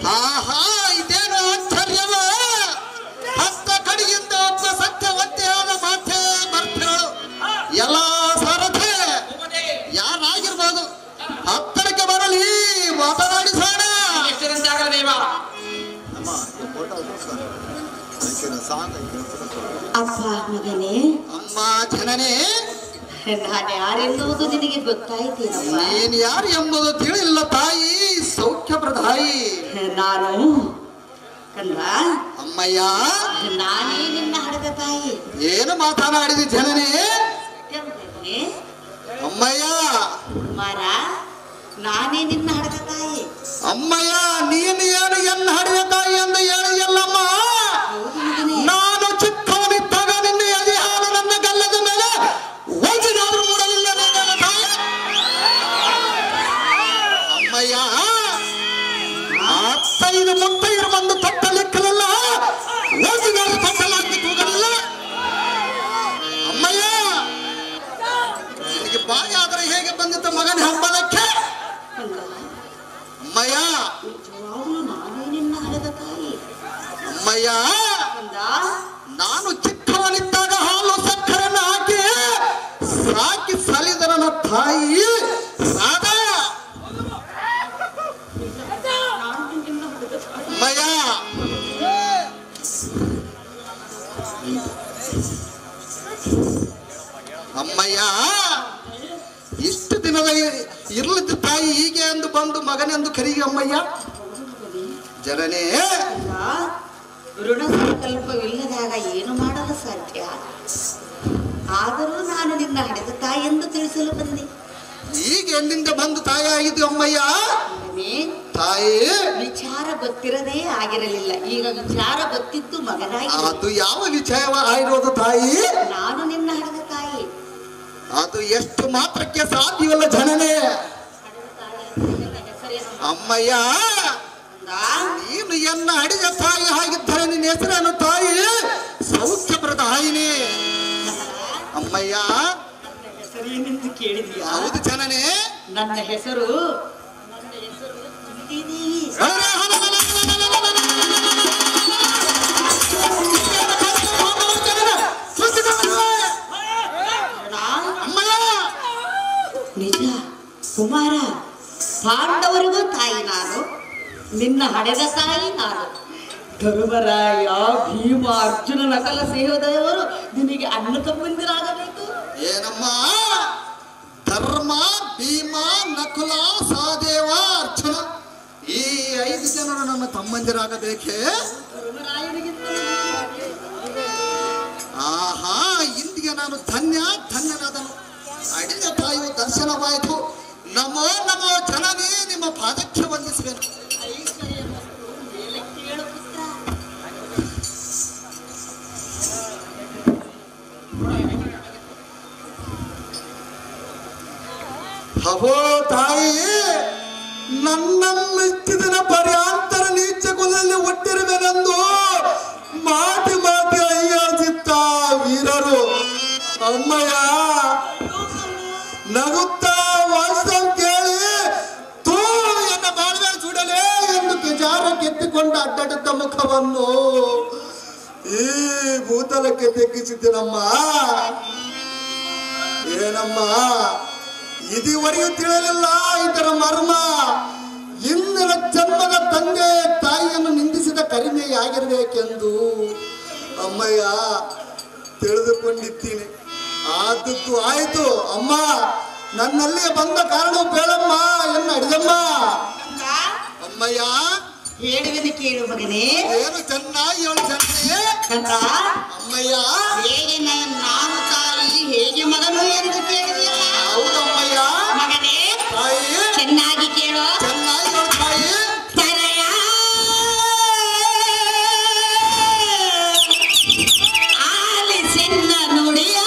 ಆಹಾ ಇದೇನು ಆಶ್ಚರ್ಯವ ಹತ್ತ ಕಡೆಯಿಂದ ಒಬ್ಬ ಸತ್ಯವಂತೆಯಾದ ಮಾತೆ ಬರ್ತೇಳು ಎಲ್ಲ ಸಾರಥೆ ಯಾರಾಗಿರ್ಬೋದು ಹತ್ತರಕ್ಕೆ ಬರಲಿ ಮಾತನಾಡಿಸೋಣ ಎಷ್ಟರಂತಾಗಲ್ಲ ದೇವ ಅಮ್ಮ ಈ ಫೋಟೋ ತೋರ್ಸು. ಅದಕ್ಕೆ ಸಾಂಗ್ ಅಪ್ಪ ಮಗನೇ ಅಮ್ಮ ಜನನೇ ನಾನು ಯಾರೆನ್ನುವುದು ನಿನಗೆ ಗೊತ್ತಾಯ್ತೇನಪ್ಪ ನೀನ್ ಯಾರು ಎಂಬುದು ತಿಳಿಲ್ಲ ತಾಯಿ ಸೌಖ್ಯ ಪ್ರದಾಯಿ ನಾನು ಕಂದ ಅಮ್ಮಯ್ಯ ನಾನೇ ನಿನ್ನ ಹಡದ ತಾಯಿ ಏನು ಮಾತನಾಡಿದಿ ಜನನೇ ಮಗನೇ, ಅಮ್ಮಯ್ಯ ಕುಮಾರ ನಾನೇ ನಿನ್ನ ಹಡದ ತಾಯಿ ಅಮ್ಮಯ್ಯ ನೀನು ಏನು ಎನ್ನ ಹಡಿದ ತಾಯಿ ಎಂದು ಹೇಳಿಯಲ್ಲಮ್ಮ ಹೌದು ಮಗನೇ ನಾನು ಚಿಕ್ಕವನಿದ್ದಾಗ ನಿನ್ನ ಎದೆ ಹಾಲು ನನ್ನ ಗಲ್ಲದ ಮೇಲೆ ಒಂದಿನಾದ್ರೂ ಮೂಡಲಿಲ್ಲ ನನ್ನ ತಾಯಿ ಅಮ್ಮಯ್ಯ ಅತ್ತೈದು ಮುತ್ತೈದು ಬಂದು ತಟ್ಟಲಿಕ್ಕಲಿಲ್ಲ ಒಂದಿನಾದ್ರೂ ತಟ್ಟಲಾಗಿ ತೂಗಲಿಲ್ಲ ಅಮ್ಮಯ್ಯ ನಿನಗೆ ಬಾಯಿ ಆದರೆ ಹೇಗೆ ಬಂದಿತ್ತು ಮಗನ ಹಂಬಲಕ್ಕೆ ಕಂದ ಅಮ್ಮಯ್ಯ ನಿಜವಾಗ್ಲೂ ನಾನೇ ನಿನ್ನ ಹಡದ ತಾಯಿ ಅಮ್ಮಯ್ಯ ಕಂದ ನಾನು ಚಿಕ್ಕವನಿದ್ದಾಗ ಹಾಲು ಸಕ್ಕರೆಯನ್ನು ಹಾಕಿ ಸಾಕಿ ಸಲಿದ ನನ್ನ ತಾಯಿ ರಾಧಾ ನಾನು ನಿನ್ನ ಹಡದ ತಾಯಿ ಅಮ್ಮಯ್ಯ ಅಮ್ಮಯ್ಯ ಇಷ್ಟು ದಿನದ ಇರ್ಲಿದ್ದ ತಾಯಿ ಹೀಗೆ ಎಂದು ಬಂದು ಮಗನೆಂದು ಕರೀಗ ಅಮ್ಮಯ್ಯ ಜನನೇ ಕಂದ, ಋಣ ಸಂಕಲ್ಪವಿಲ್ಲದಾಗ ಏನು ಮಾಡಲು ಸಾಧ್ಯ ಆದರೂ ನಾನು ನಿನ್ನ ಹಡೆದ ತಾಯಿ ಎಂದು ತಿಳಿಸಲು ಬಂದೆ ಈಗ ಎಲ್ಲಿಂದ ಬಂದು ತಾಯಿ ಆಗಿದ್ದು ಅಮ್ಮಯ್ಯ ಮಗನೇ, ತಾಯಿ ವಿಚಾರ ಗೊತ್ತಿರದೇ ಆಗಿರಲಿಲ್ಲ ಈಗ ವಿಚಾರ ಗೊತ್ತಿದ್ದು ಮಗನಾಗಿ ಅದು ಯಾವ ವಿಷಯವ ಆಗಿರೋದು ತಾಯಿ ನಾನು ನಿನ್ನ ಹಡೆದ ತಾಯಿ ಅದು ಎಷ್ಟು ಮಾತ್ರಕ್ಕೆ ಸಾಧ್ಯವಿಲ್ಲ ಜನನೇ ಹಡೆದ ತಾಯಿ ಅಂತ ನಿನ್ನ ಹೆಸರೇನು ಅಮ್ಮಯ್ಯ ಕಂದ? ನೀನು ಎನ್ನ ಅಡಿದ ತಾಯಿ ಆಗಿದ್ದರೆ ನಿನ್ನ ಹೆಸರೇನು ತಾಯಿ ಸೌಖ್ಯ ಪ್ರದಾಯಿನಿ ಅಮ್ಮಯ್ಯ ನನ್ನ ಹೆಸರೇನೆಂದು ಕೇಳಿದ್ಯಾ ಹೌದು ಜನನೇ ನನ್ನ ಹೆಸರು ನನ್ನ ಹೆಸರು ಕುಂತಿದೇವಿ ಅಮ್ಮಯ್ಯ ನಿಜ ಕುಮಾರ ಪಾಂಡವರಿಗೂ ತಾಯಿ ನಾನು ನಿನ್ನ ಹಡೆದ ತಾಯಿ ನಾನು ಧರ್ಮರಾಯ ಭೀಮ ಅರ್ಜುನ ನಕಲ ಸೇವದವರು ನಿನಗೆ ಅಣ್ಣ ತಮ್ಮಂದಿರಾಗಬೇಕು ಏನಮ್ಮ ಧರ್ಮ ಭೀಮ ನಕುಲ ಸಹದೇವ ಅರ್ಜುನ ಈ ಐದು ಜನರು ನನ್ನ ತಮ್ಮಂದಿರಾಗಬೇಕೆ ಧರ್ಮರಾಯನಿಗಿಂತ ಆಹಾ ಇಂದಿಗೆ ನಾನು ಧನ್ಯ ಧನ್ಯನಾದನು ಅಡಿದ ತಾಯಿಯು ದರ್ಶನವಾಯಿತು ನಮೋ ನಮೋ ಜನನೇ ನಿಮ್ಮ ಪಾದಕ್ಕೆ ವಂದಿಸುವೆನು ಐಶ್ವರ್ಯ ಮತ್ತು ಮೇಲಕ್ಕೆ ಏಳು ಪುತ್ರ ಹವೋ ತಾಯಿ ನನ್ನನ್ನು ದಿನ ಪರ್ಯಾಂತರ ನೀಚ ಕುಲದಲ್ಲಿ ಹುಟ್ಟಿರುವೆನೆಂದು ಮಾತಿ ಮಾತಿ ಅಯ್ಯಾಸಿತ್ತ ವೀರರು ಅಮ್ಮಯ್ಯ ನಗುತ್ತಾ ವಾಸ್ತವ ಕೇಳಿ ತೂ ಎನ್ನ ಬಾಳ್ವೆ ಸುಡಲೇ ಎಂದು ಕಿಜಾರ ಕೆತ್ತಿಕೊಂಡ ಅಡ್ಡಡ್ಡ ಮುಖವನ್ನು ಈ ಭೂತಲಕ್ಕೆ ತೆಗ್ಗಿಸಿದ್ದೇನಮ್ಮ ಏನಮ್ಮ ಇದುವರೆಗೂ ತಿಳಿಯಲಿಲ್ಲ ಇದರ ಮರ್ಮ ಇಂದಿನ ಜನ್ಮದ ತಂದೆ ತಾಯಿಯನ್ನು ನಿಂದಿಸಿದ ಕಡಿಮೆಯಾಗಿರಬೇಕೆಂದು ಅಮ್ಮಯ್ಯ ತಿಳಿದುಕೊಂಡಿದ್ದೀನಿ ಆದದ್ದು ಆಯಿತು ಅಮ್ಮ ನನ್ನಲ್ಲಿ ಬಂದ ಕಾರಣ ಬೇಡಮ್ಮ ಎನ್ನ ಅಡಿದಮ್ಮ ಅಮ್ಮಯ್ಯ ಹೇಳುವೆನು ಕೇಳು ಮಗನೇ ಏನು ಚೆನ್ನಾಗಿ ಹೇಳು ಚೆನ್ನಾಗಿ ಕಂದ ಅಮ್ಮಯ್ಯ ಹೇಗೆ ನ- ನಾನು ತಾಯಿ ಹೇಗೆ ಮಗನು ಎಂದು ಕೇಳಿದೆಯಲ್ಲ ಹೌದಮ್ಮಯ್ಯ ಮಗನೇ ತಾಯಿ ಚೆನ್ನಾಗಿ ಕೇಳು ಚೆನ್ನಾಗಿ ಹೇಳು ತಾಯಿ ತನಯ ಆಲಿಸೆನ್ನ ನುಡಿಯ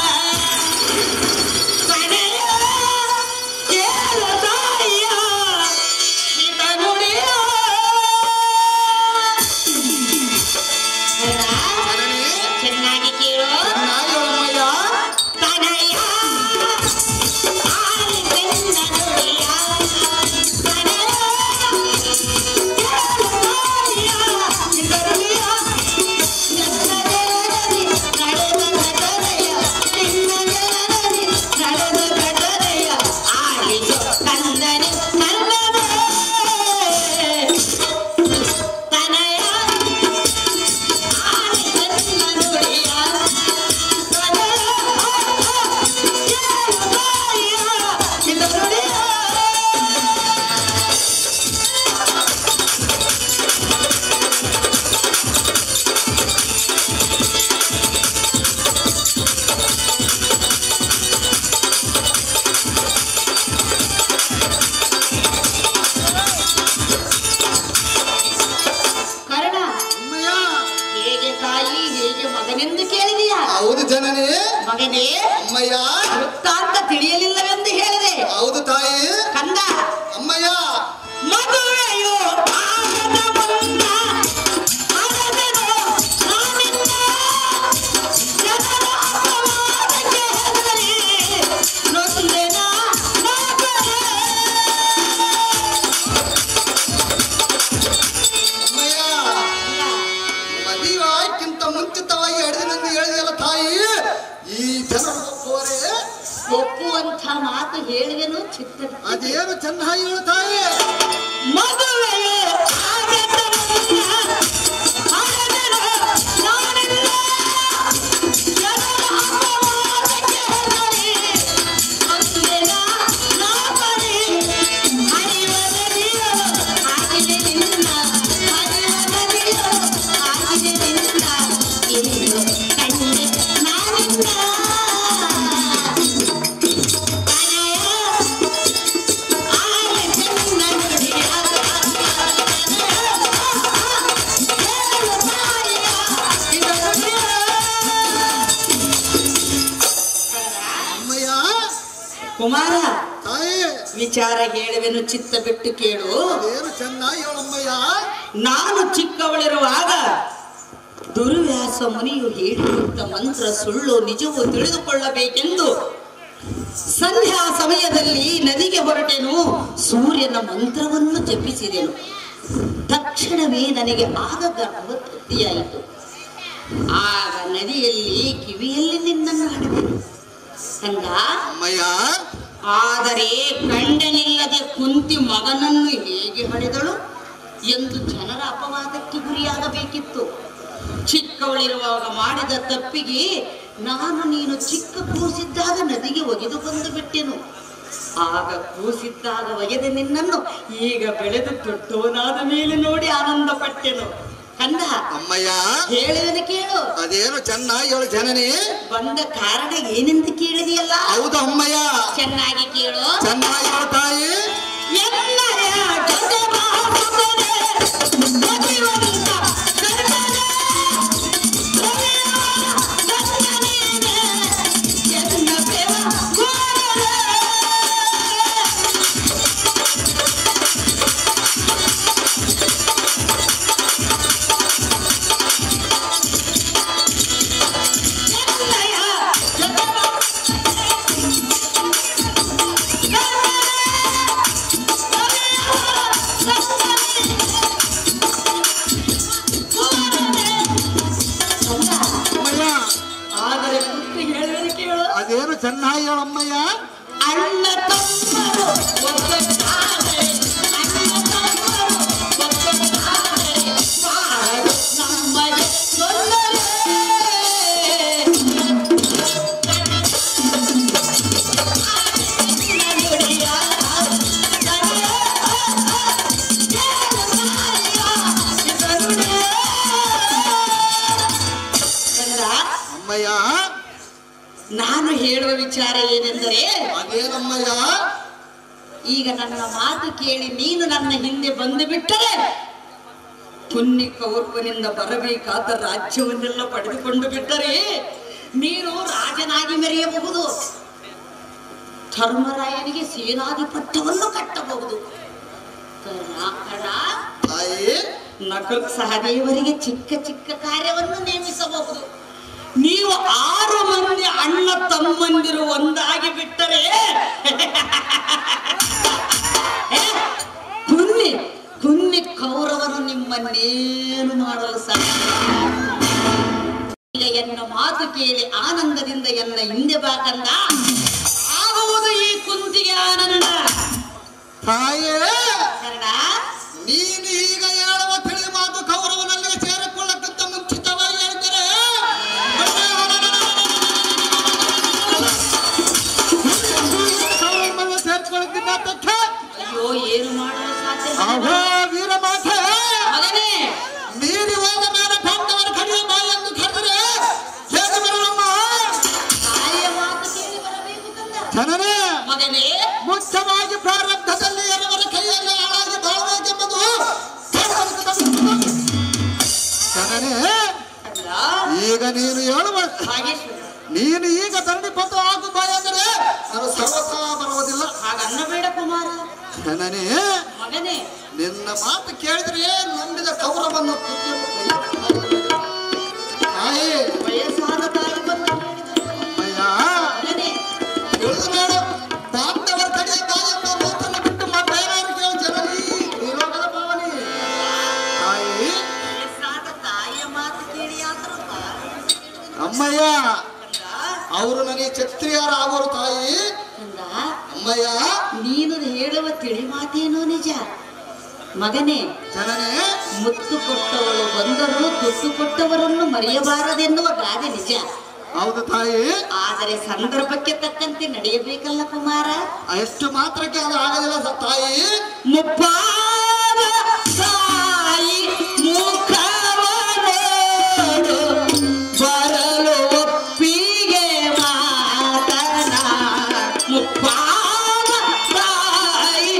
ತನಯ ಕೇಳು ತಾಯಿಯ ಹಿತ ನುಡಿಯ ಜನನಿ ಚೆನ್ನಾಗಿ ಕೇಳು ಚೆನ್ನಾಗಿ ಹೇಳಮ್ಮಯ್ಯ ತನಯ ಆಲಿಸೆನ್ನ ನುಡಿಯ ತನಯ ಕೇಳು ಎಂದು ಕೇಳಿದೀಯಾ ಹೌದು ಜನನಿ ಮಗನೇ ಅಮ್ಮಯ್ಯ ವೃತ್ತಾಂತ ತಿಳಿಯಲಿಲ್ಲವೆಂದು ಹೇಳಿದೆ ಹೌದು ತಾಯಿ ಕಂದ ಅಮ್ಮಯ್ಯ ಮದುವೆಯು ಆಗದ ಮುನ್ನ ಆಗದೆನು ನಾನಿನ್ನ ಜನರ ಅಪವಾದಕ್ಕೆ ಹೆದರಿ ನೊಂದೆನ ನಾಗರೇ. ಅಮ್ಮಯ್ಯ ಮದುವೆಕ್ಕಿಂತ ಮುಂಚಿತವಾಗಿ ಹಿಡಿದಿನೆಂದು ಹೇಳಿದೆಯಲ್ಲ ತಾಯಿ ಈ ಜನರು ಒಪ್ಪುವರೇ ಒಪ್ಪುವಂಥ ಮಾತು ಹೇಳಿದೆನು ಚಿತ್ತ ಅದೇನು ಚೆನ್ನಾಗಿ ಹೇಳು ತಾಯಿ ಮದುವೆಯು ಆಗದ ಮುನ್ನ ಆಗದೆನು ನಾನಿನ್ನ ಜನರ ಅಪವಾದಕ್ಕೆ ಹೆದರಿ ನೊಂದೆನ ನಾಗರೇ. ಹರಿವ ನದಿಯೋ ಆಗಿದೆ ನಿನ್ನ ಹರಿವ ನದಿಯೋ ಆಗಿದೆ ನಿನ್ನ ಇಂದು ಕಂಡೆ ನಾನಿನ್ನ ಅನಯ ಆಲೆ ಚೆನ್ನ ನುಡಿಯ ಹೇಳು ತಾಯಿಯ ಇದು ನುಡಿಯ. ಅಮ್ಮಯ್ಯ ಕುಮಾರ ತಾಯಿ ವಿಚಾರ ಹೇಳುವೆನು ಚಿತ್ತ ಬಿಟ್ಟು ಕೇಳು ಅದೇನು ಚೆನ್ನಾಗಿ ಹೇಳಮ್ಮಯ್ಯ ನಾನು ಚಿಕ್ಕವಳಿರುವಾಗ ದುರ್ವ್ಯಾಸ ಮುನಿಯು ಹೇಳಿಕೊಟ್ಟ ಮಂತ್ರ ಸುಳ್ಳು ನಿಜವು ತಿಳಿದುಕೊಳ್ಳಬೇಕೆಂದು ಸಂಧ್ಯಾ ಸಮಯದಲ್ಲಿ ನದಿಗೆ ಹೊರಟೆನು ಸೂರ್ಯನ ಮಂತ್ರವನ್ನು ಜಪಿಸಿದೆನು ತಕ್ಷಣವೇ ನನಗೆ ಆಗ ಗರ್ಭವತಿಯಾಯಿತು ಆಗ ನದಿಯಲ್ಲಿ ಕಿವಿಯಲ್ಲಿ ನಿನ್ನನ್ನು ಹಡೆದೆನು ಕಂದ ಅಮ್ಮಯ್ಯ ಆದರೆ ಗಂಡನಿಲ್ಲದೆ ಕುಂತಿ ಮಗನನ್ನು ಹೇಗೆ ಹೊಡೆದಳು ಎಂದು ಜನರ ಅಪವಾದಕ್ಕೆ ಗುರಿಯಾಗಬೇಕಿತ್ತು ಚಿಕ್ಕವಳಿರುವಾಗ ಮಾಡಿದ ತಪ್ಪಿಗೆ ನಾನು ನೀನು ಚಿಕ್ಕ ಕೂಸಿದ್ದಾಗ ನದಿಗೆ ಒಗೆದು ಬಂದು ಬಿಟ್ಟೆನು ಆಗ ಕೂಸಿದ್ದಾಗ ಒಗೆದ ನಿನ್ನನ್ನು ಈಗ ಬೆಳೆದು ದೊಡ್ಡವನಾದ ಮೇಲೆ ನೋಡಿ ಆನಂದ ಪಟ್ಟೆನು ಕಂದ ಅಮ್ಮಯ್ಯ ಹೇಳುವುದನ್ನು ಕೇಳು ಅದೇನು ಚೆನ್ನಾಗಿ ಹೇಳು ಜನನಿ ಬಂದ ಕಾರಣ ಏನೆಂದು ಕೇಳಿದೆಯಲ್ಲ ಹೌದು ಅಮ್ಮಯ್ಯ ಚೆನ್ನಾಗಿ ಕೇಳು ಚೆನ್ನಾಗಿ ಹೇಳು ತಾಯಿ ಎಲ್ಲರ ಜೊತೆ ಬಾಳುತ್ತದೆ ಮದುವಂತ ಕರ್ತನೆ. ಒಲಿಯುವ ನನ್ನ ನೀನೆ, ಎನ್ನ ಪ್ರೇಮ ಗೋರರೆ. ಎಲ್ಲಯ ಜೊತೆ ಅಮ್ಮಯ್ಯ ಆದರೆ ಕುತ್ತು ಹೇಳುವುದು ಕೇಳು ಅದೇನು ಚೆನ್ನಾಗಿ ಹೇಳಮ್ಮಯ್ಯ ಅಣ್ಣ ತಮ್ಮರು ಒಗ್ಗಟ್ಟಾದರೆ, ಅಣ್ಣ ತಮ್ಮರು ಒಗ್ಗಟ್ಟಾದರೆ, ಬಾಳು ನಮಗೆ ತೊಂದರೆ. ನುಡಿಯ ತಡೆಯ, ಏನು ಮಾಯ ಇದರುಡೆ. ಕಂದ, ಅಮ್ಮಯ್ಯ ನಾನು ಹೇಳುವ ವಿಚಾರ ಏನೆಂದರೆ ಅದೇನಮ್ಮಯ್ಯ ಈಗ ನನ್ನ ಮಾತು ಕೇಳಿ ನೀನು ನನ್ನ ಹಿಂದೆ ಬಂದು ಬಿಟ್ಟರೆ ಪುಣ್ಯ ಕೌರವನಿಂದ ಬರಬೇಕಾದ ರಾಜ್ಯವನ್ನೆಲ್ಲ ಪಡೆದುಕೊಂಡು ಬಿಟ್ಟರೆ ನೀನು ರಾಜನಾಗಿ ಮೆರೆಯಬಹುದು ಧರ್ಮರಾಯನಿಗೆ ಸೇನಾಧಿಪತ್ಯವನ್ನು ಕಟ್ಟಬಹುದು ಕರ್ನಾಕಡ ತಾಯಿ ನಕಲ್ ಸಹದೇವರಿಗೆ ಚಿಕ್ಕ ಚಿಕ್ಕ ಕಾರ್ಯವನ್ನು ನೇಮಿಸಬಹುದು ನೀವು ಆರು ಮಂದಿ ಅಣ್ಣ ತಮ್ಮಂದಿರು ಒಂದಾಗಿ ಬಿಟ್ಟರೆ ಕುನ್ನಿ ಕುನ್ನಿ ಕೌರವನು ನಿಮ್ಮನ್ನೇನು ಮಾಡಲು ಸಾಧ್ಯ ಈಗ ಎನ್ನ ಮಾತು ಕೇಳಿ ಆನಂದದಿಂದ ಎನ್ನ ಹಿಂದೆ ಬಾಕಂದ ಆಗುವುದು ಈ ಕುಂತಿಗೆ ಆನಂದ ತಾಯೇ ಕನ್ನಡ ನೀನು ಈಗ ಹೇಳುವ ತಿಳಿ ಮಾತು ಕೌರವನಲ್ಲಿ ಸೇರಿಕೊಳ್ಳಕ್ಕಿಂತ ಮುಂಚಿತವಾಗಿ ಹೇಳಿದರೆ ಕೌರವನನ್ನು ಸೇರಿಕೊಳ್ಳಕ್ಕಿಂತ ತಕ್ಷ ಅಯ್ಯೋ ಏನು ಮಾಡಲು ಸಾಧ್ಯ ಆಹೋ ವೀರ ಮಾತೆ ಮಗನೇ ಮೀರಿ ಹೋದ ಮೇಲೆ ಪಾಂಡವರ ಕಡೆಯ ಬಾಯಿ ಎಂದು ಕರೆದರೆ ಹೇಗೆ ಬರಲಮ್ಮ ತಾಯಿಯ ಮಾತು ಕೇಳಿ ಬರಬೇಕು ಕಂದ ಜನರೇ ಮಗನೇ ಮುಖ್ಯವಾಗಿ ಪ್ರಾರಬ್ಧದಲ್ಲಿ ಎರವರ ಕೈಯಲ್ಲಿ ಹಾಳಾಗಿ ಬಾಳಬೇಕೆಂಬುದು ಕರ್ಮದ ತಪ್ಪು. ಜನರೇ ಅಲ್ಲ ಈಗ ನೀನು ಹೇಳುವ ಕೇಳುವ ಭಾಗೇಶ್ವರ ನೀನು ಈಗ ಧರಣಿ ಪತ್ತು ಆಗು ಬಾಯ ಅಂದರೆ ನಾನು ಸರ್ವತಾ ಬರುವುದಿಲ್ಲ ಹಾಗನ್ನಬೇಡ ಕುಮಾರ ಜನನೇ ಮಗನೇ ನಿನ್ನ ಮಾತು ಕೇಳಿದ್ರೆ ನಂಬಿದ ಕೌರವನ್ನು ತಾಯಿ ವಯಸ್ಸಾದ ತಾಯಿ ಬಂದು ಹೇಳಿದರು. ಅಮ್ಮಯ್ಯ ಮಗನೇ ತಿಳಿದು ನೋಡು ಪಾಂಡವರ ಕಡೆಯ ತಾಯಿಯನ್ನ ಮಾತನ್ನು ಬಿಟ್ಟು ಮತ್ತೇನಾರು ಕೇಳು ಜನನಿ ಈ ಲೋಕದ ಪಾವನಿ ತಾಯಿ ವಯಸ್ಸಾದ ತಾಯಿಯ ಮಾತು ಕೇಳಿ ಆದರೂ ಅಮ್ಮಯ್ಯ ಅವರು ನನಗೆ ಕ್ಷತ್ರಿಯರ ಅವರು ತಾಯಿ ಕಂದ ಅಮ್ಮಯ್ಯ ನೀನು ಹೇಳುವ ತಿಳಿ ಮಾತೇನೋ ನಿಜ ಮಗನೇ ಜನನೇ ಮುತ್ತು ಕೊಟ್ಟವಳು ಬಂದರೂ ತುತ್ತು ಕೊಟ್ಟವರನ್ನು ಮರೆಯಬಾರದೆನ್ನುವ ಗಾದೆ ನಿಜ ಹೌದು ತಾಯಿ ಆದರೆ ಸಂದರ್ಭಕ್ಕೆ ತಕ್ಕಂತೆ ನಡೆಯಬೇಕಲ್ಲ ಕುಮಾರ ಎಷ್ಟು ಮಾತ್ರಕ್ಕೆ ಅದು ಆಗಲಿಲ್ಲ ಸ- ತಾಯಿ ಮುಪ್ಪಾದ ತಾಯಿ ಮುಖವನೋಡು ಬರಲು ಒಪ್ಪಿಗೆ ಮಾತನ ಮುಪ್ಪಾದ ತಾಯಿ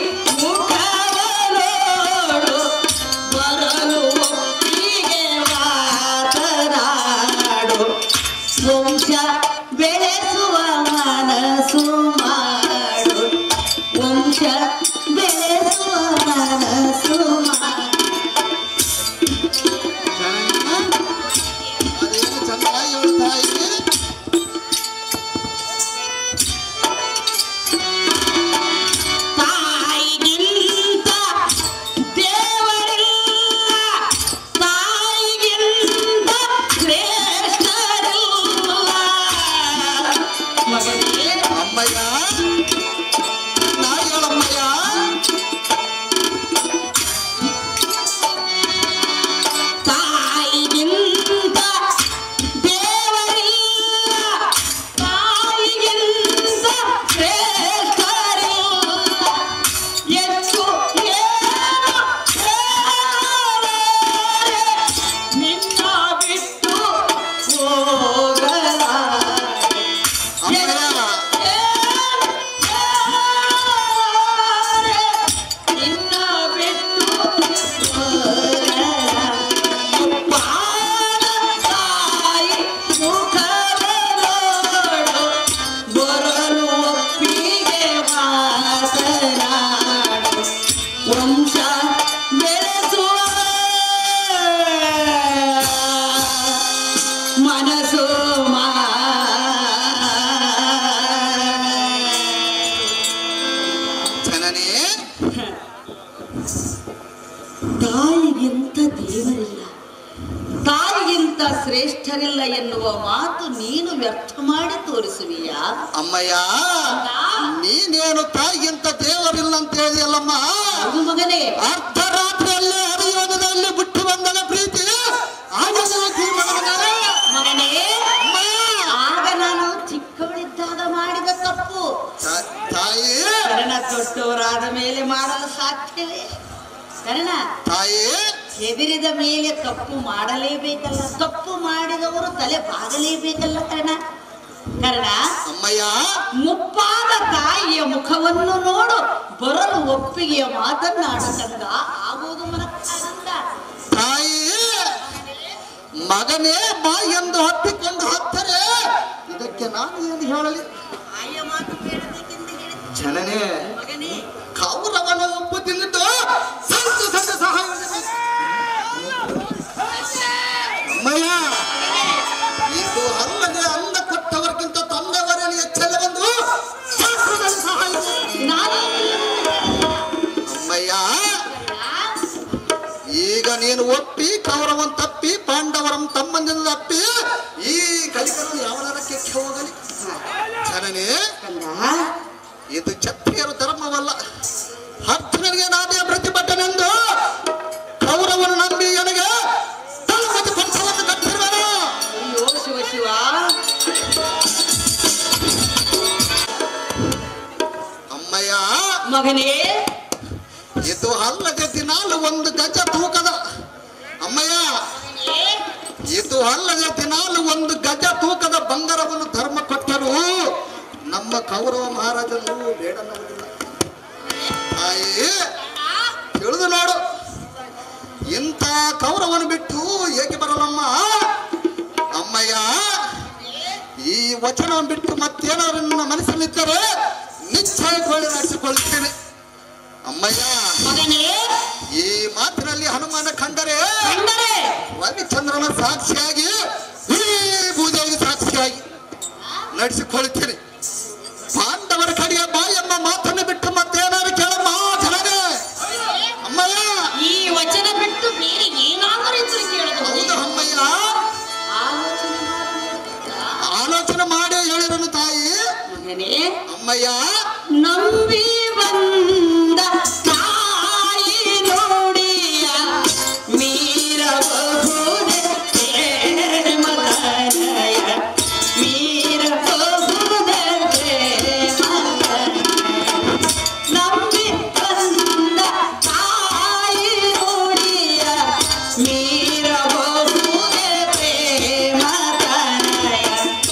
ಮುಖವನೋಡು ಬರಲು ಒಪ್ಪಿಗೆ ಮಾತನಾಡು ವಂಶ ಬೆಳೆಸುವ ಮನಸ್ಸು ಮಾಡು ವಂಶ ಬೆಳೆಸುವ ಮನಸ್ಸು ಮಾಡು ಜನನಿ ಅದೇನು ಚೆನ್ನಾಗಿ ಹೇಳು ತಾಯಿ ತಾಯಿಗಿಂತ ದೇವರಿಲ್ಲ ತಾಯಿಗಿಂತ ಶ್ರೇಷ್ಠರಿಲ್ಲ ಮಗನೇ ಅಮ್ಮಯ್ಯ ನಾ ಹೇಳಮ್ಮಯ್ಯ ತಾಯಿಗಿಂತ ದೇವರಿಲ್ಲ ತಾಯಿಗಿಂತ ಶ್ರೇಷ್ಠರಿಲ್ಲ ಹೆಚ್ಚು ಏನು ಹೇಳಲಾರೆ, ನಿನ್ನ ಬಿಟ್ಟು ಹೋಗಲಾರೆ. ಅಮ್ಮಯ್ಯ ನಿನ್ನ ಬಿಟ್ಟು ತಾಯಿ ಮುಖವನೋಡು ಬರಲು ಒಪ್ಪಿಗೆ ಮಾತನಾಡು ವಂಶ ಬೆಳೆಸುವ ಮನಸ್ಸು ಮಾ ಜನನೇ ತಾಯಿಗಿಂತ ದೇವರಿಲ್ಲ ತಾಯಿಗಿಂತ ಶ್ರೇಷ್ಠರಿಲ್ಲ ಎನ್ನುವ ಮಾತು ನೀನು ವ್ಯರ್ಥ ಮಾಡಿ ತೋರಿಸುವಿಯಾ ಅಮ್ಮಯ್ಯ ನೀನೇನು ತಾಯಿಗಿಂತ ದೇವರಿಲ್ಲ ಅಂತ ಹೇಳಿಯಲ್ಲಮ್ಮ ಹೌದು ಮಗನೇ ಅರ್ಧರಾತ್ರಿಯಲ್ಲಿ ಹರಿಯೋದದಲ್ಲಿ ಬಿಟ್ಟು ಬಂದನ ಪ್ರೀತಿ ಆಗಲ್ಲ ತೀರ್ಮಾನವೇ. ಮಗನೇ ಅಮ್ಮ! ಆಗ ನಾನು ಚಿಕ್ಕವಳಿದ್ದಾಗ ಮಾಡಿದ ತಪ್ಪು ತಾ- ತಾಯಿ ಕರ್ಣ ದೊಡ್ಡವರಾದ ಮೇಲೆ ಮಾಡಲು ಸಾಧ್ಯವೇ ಕರ್ಣ ತಾಯಿ ಹೆದರಿದ ಮೇಲೆ ತಪ್ಪು ಮಾಡಲೇಬೇಕಲ್ಲ ತಪ್ಪು ಮಾಡಿದವರು ತಲೆ ಬಾಗಲೇಬೇಕಲ್ಲ ಕರ್ಣ ಕರ್ಣ ಅಮ್ಮಯ್ಯ ಮುಪ್ಪಾದ ತಾಯಿಯ ಮುಖವನ್ನು ನೋಡು ಬರಲು ಒಪ್ಪಿಗೆಯ ಮಾತನ್ನಾಡಕಂದ ಆಗುವುದು ಮನಕ್ಕಾಗಂದ ತಾಯಿ ಮಗನೇ ಬಾ ಎಂದು ಹತ್ತಿಕೊಂಡು ಹತ್ತರೆ ಇದಕ್ಕೆ ನಾನು ಏನು ಹೇಳಲಿ ತಾಯಿಯ ಮಾತು ಕೇಳಬೇಕೆಂದು ಹೇಳಿದ ಜನನೇ ಮಗನೇ ಕೌರವನ ಒಪ್ಪು ತಿಂದಿದ್ದು ಸಂತ ಸಂತ ಸಹಾಯ ಅಮ್ಮಯ್ಯ ಇದು ಅಲ್ಲದೆ ಅನ್ನ ಕೊಟ್ಟವರಿಗಿಂತ ತಂದವರಲ್ಲಿ ಹೆಚ್ಚಳ ಬಂದು ಶಾಸ್ತ್ರದಲ್ಲಿ ಸಹಾಯ ಮಾಡಿ. ನಾನು ಅಮ್ಮಯ್ಯ ಈಗ ನೀನು ಒಪ್ಪಿ ಕೌರವನ್ ತಪ್ಪಿ ಪಾಂಡವರಂ ತಮ್ಮಂದಿನ ತಪ್ಪಿ ಈ ಕಲಿಕರನ್ನು ಯಾವನಾರ ಕೆಕ್ಕೆ ಹೋಗಲಿ ಜನನೇ ಕಂದ ಇದು ಕ್ಷತ್ರಿಯರ ಧರ್ಮವಲ್ಲ ಅರ್ಜುನನಿಗೆ ನಾನೇ ಪ್ರತಿಭಟನೆಂದು ಕೌರವನು ನಂಬಿ ನನಗೆ ತಳಮದ ಪಂಚವನ್ನು ಕಟ್ಟಿರುವನು ಅಯ್ಯೋ ಶಿವ ಶಿವ ಅಮ್ಮಯ್ಯ ಮಗನೇ ಇದು ಅಲ್ಲದೆ ದಿನಾಲು ಒಂದು ಗಜ ತೂಕದ ಅಮ್ಮಯ್ಯ ಇದು ಅಲ್ಲದೆ ದಿನಾಲು ಒಂದು ಗಜ ತೂಕದ ಬಂಗಾರವನ್ನು ಧರ್ಮ ಕೊಟ್ಟರು ನಮ್ಮ ಕೌರವ ಮಹಾರಾಜರು ಬೇಡನ್ನುವುದಿಲ್ಲ ತಾಯಿ ತಿಳಿದು ನೋಡು ಇಂಥ ಕೌರವನು ಬಿಟ್ಟು ಏಕೆ ಬರಲಮ್ಮ ಅಮ್ಮಯ್ಯ ವಚನ ಬಿಟ್ಟು ಮತ್ತೇನಾದ್ರು ನನ್ನ ಮನಸ್ಸಲ್ಲಿದ್ದರೆ ನಿಶ್ಚಯಗೊಳ್ಳಿ ನಡೆಸಿಕೊಳ್ಳುತ್ತೇನೆ ಅಮ್ಮಯ್ಯ ಮಗನೇ ಈ ಮಾತಿನಲ್ಲಿ ಹನುಮಾನ ಕಂಡರೆ ಕಂಡರೆ ರವಿಚಂದ್ರನ ಸಾಕ್ಷಿಯಾಗಿ ಈ ಭೂದೇವಿ ಸಾಕ್ಷಿಯಾಗಿ ನಡೆಸಿಕೊಳ್ಳುತ್ತೇನೆ ಪಾಂಡವರ ಕಡೆಯ ಬಾ ಎಂಬ ಮಾತನ್ನು ಬಿಟ್ಟು ಮತ್ತೇನಾದ್ರು ಕೇಳಮ್ಮ ಜನರೇ ಅಮ್ಮಯ್ಯ ಈ ವಚನ ಬಿಟ್ಟು ಬೇರೆ ಏನಾದರೂ ಇದ್ರೆ ಕೇಳಬಹುದು ಹೌದು ಅಮ್ಮಯ್ಯ ಆಲೋಚನೆ ಮಾಡಬೇಡ. ಆಲೋಚನೆ ಮಾಡಿ ಹೇಳಿದನು ತಾಯಿ ಮಗನೇ ಅಮ್ಮಯ್ಯ ನಂಬಿ ಬಂದ ತಾಯಿ ನೋಡಿಯ ಮೀರಬಹುದೇ ಪ್ರೇಮದನಯ ಮೀರಬಹುದೇ ಪ್ರೇಮದನಯ ನಂಬಿ ಬಂದ ತಾಯಿ ನೋಡಿಯ ಮೀರಬಹುದೇ ಪ್ರೇಮದನಯ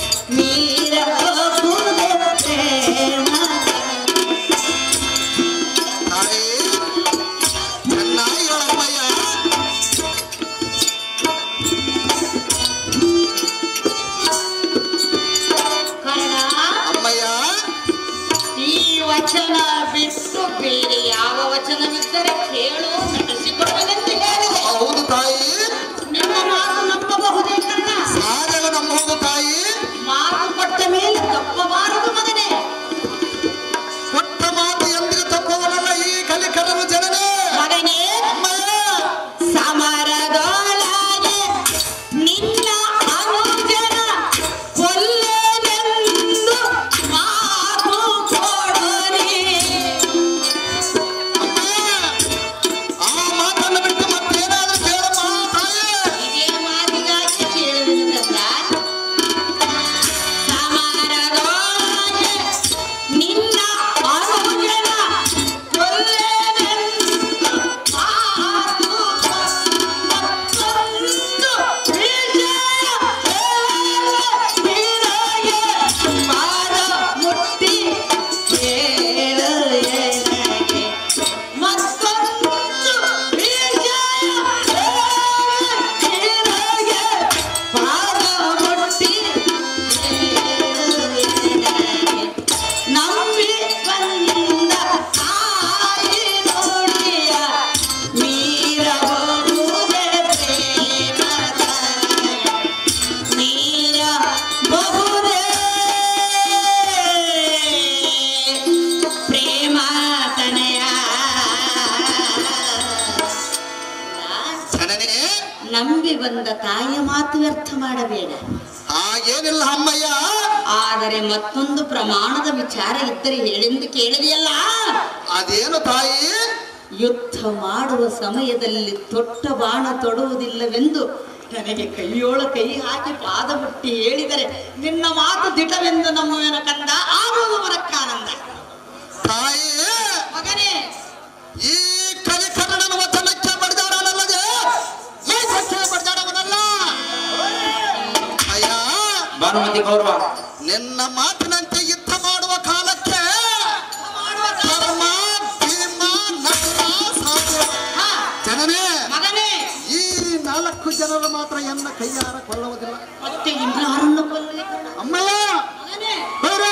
ಮೀರಬಹುದೇ ಪ್ರೇಮದನಯ ತಾಯಿ ಚೆನ್ನಾಗಿ ಹೇಳಮ್ಮಯ್ಯ ಕರ್ಣ ಅಮ್ಮಯ್ಯ ಈ ವಚನ ಬಿಟ್ಟು ಬೇರೆ ಯಾವ ವಚನವಿದ್ದರೆ ಕೇಳು ನಡೆಸಿಕೊಳ್ಳಲೆಂದು ಹೇಳಿದೆ ಹೌದು ತಾಯಿ ನಿಮ್ಮ ಮಾತು ನಂಬಬಹುದೇ ಕರ್ಣ ಸಾಗರ ನಮ್ಮ ಹೋಗು ತಾಯಿ ಮಾತು ಕೊಟ್ಟ ಮೇಲೆ ತಪ್ಪಬಾರದು ಮಗನೇ ಕೊಟ್ಟ ಮಾತು ಎಂದಿಗೆ ತಪ್ಪುವಲ್ಲ ಈ ಕಲಿಕರನು ಜನನೇ ಮಗನೇ ಅಮ್ಮಯ್ಯ ಸಮರದೊಳಗೆ ನಿನ್ನ ಅನುಜನ ಕೊಲ್ಲೆನೆಂದು ಮಾತು ಕೊಡೋರಿ ಅಮ್ಮಯ್ಯ ಆ ಮಾತನ್ನು ಬಿಟ್ಟು ಮತ್ತೇನಾದ್ರೂ ಕೇಳಮ್ಮ ತಾಯಿ ಇದೇ ಮಾತಿಗಾಗಿ ಕೇಳುವುದಲ್ಲ ಸಮಾರದೊಳಗೆ ನಿನ್ನ ಅನುಜನ ಕೊಲ್ಲೆನೆಂದು ಮಾತು ಮತ್ತೊಂದು ವಿಜಯ ನಿನಗೆ ಪಾದ ಮುಟ್ಟಿ ಕೇಳಯನಗೆ ಮತ್ತೊಂದು ವಿಜಯ ನಿನಗೆ ಪಾದ ಮುಟ್ಟಿ ಕೇಳಯನಗೆ ನಂಬಿ ಬಂದ ತಾಯಿ ನೋಡಿಯ ಮೀರಬಹುದೇ ಪ್ರೇಮದನಯ ಮೀರಬಹುದೇ ಪ್ರೇಮತನಯ ಜನನೇ ನಂಬಿ ಬಂದ ತಾಯಿಯ ಮಾತು ವ್ಯರ್ಥ ಮಾಡಬೇಡ ಹಾಗೇನಿಲ್ಲ ಅಮ್ಮಯ್ಯ ಆದರೆ ಮತ್ತೊಂದು ಪ್ರಮಾಣದ ವಿಚಾರ ಇದ್ದರೆ ಹೇಳೆಂದು ಕೇಳಿದೆಯಲ್ಲ ಅದೇನು ತಾಯಿ ಯುದ್ಧ ಮಾಡುವ ಸಮಯದಲ್ಲಿ ತೊಟ್ಟ ಬಾಣ ತೊಡುವುದಿಲ್ಲವೆಂದು ನನಗೆ ಕೈಯೋಳ ಕೈ ಹಾಕಿ ಪಾದ ಮುಟ್ಟಿ ಹೇಳಿದರೆ ನಿನ್ನ ಮಾತು ದಿಟವೆಂದು ನಮ್ಮವನ ಕಂದ ಆಗುವುದು ಮನಕ್ಕಾನಂದ ತಾಯಿ ಮಗನೇ ಈ ಕಲಿಕರಣ ವಚನಕ್ಕೆ ಬಡಿದಾಡನಲ್ಲದೆ ಮೇಘಕ್ಕೆ ಬಡಿದಾಡವನಲ್ಲ ಅಯ್ಯ ಭಾನುಮತಿ ಗೌರವ ನಿನ್ನ ಮಾತಿನಂತೆ ಯುದ್ಧ ಮಾಡುವ ಕಾಲಕ್ಕೆ ಧರ್ಮ ಭೀಮ ನಕಲ ಸಾಧು ಹಾ, ಜನನೇ ಮಗನೇ ಈ ನಾಲ್ಕು ಜನರು ಮಾತ್ರ ಎನ್ನ ಕೈಯಾರ ಕೊಲ್ಲುವುದಿಲ್ಲ ಮತ್ತೆ ಇನ್ನಾರನ್ನು ಕೊಲ್ಲಲಿ ಕಣ. ಅಮ್ಮಯ್ಯ ಮಗನೇ ಬೇರೆ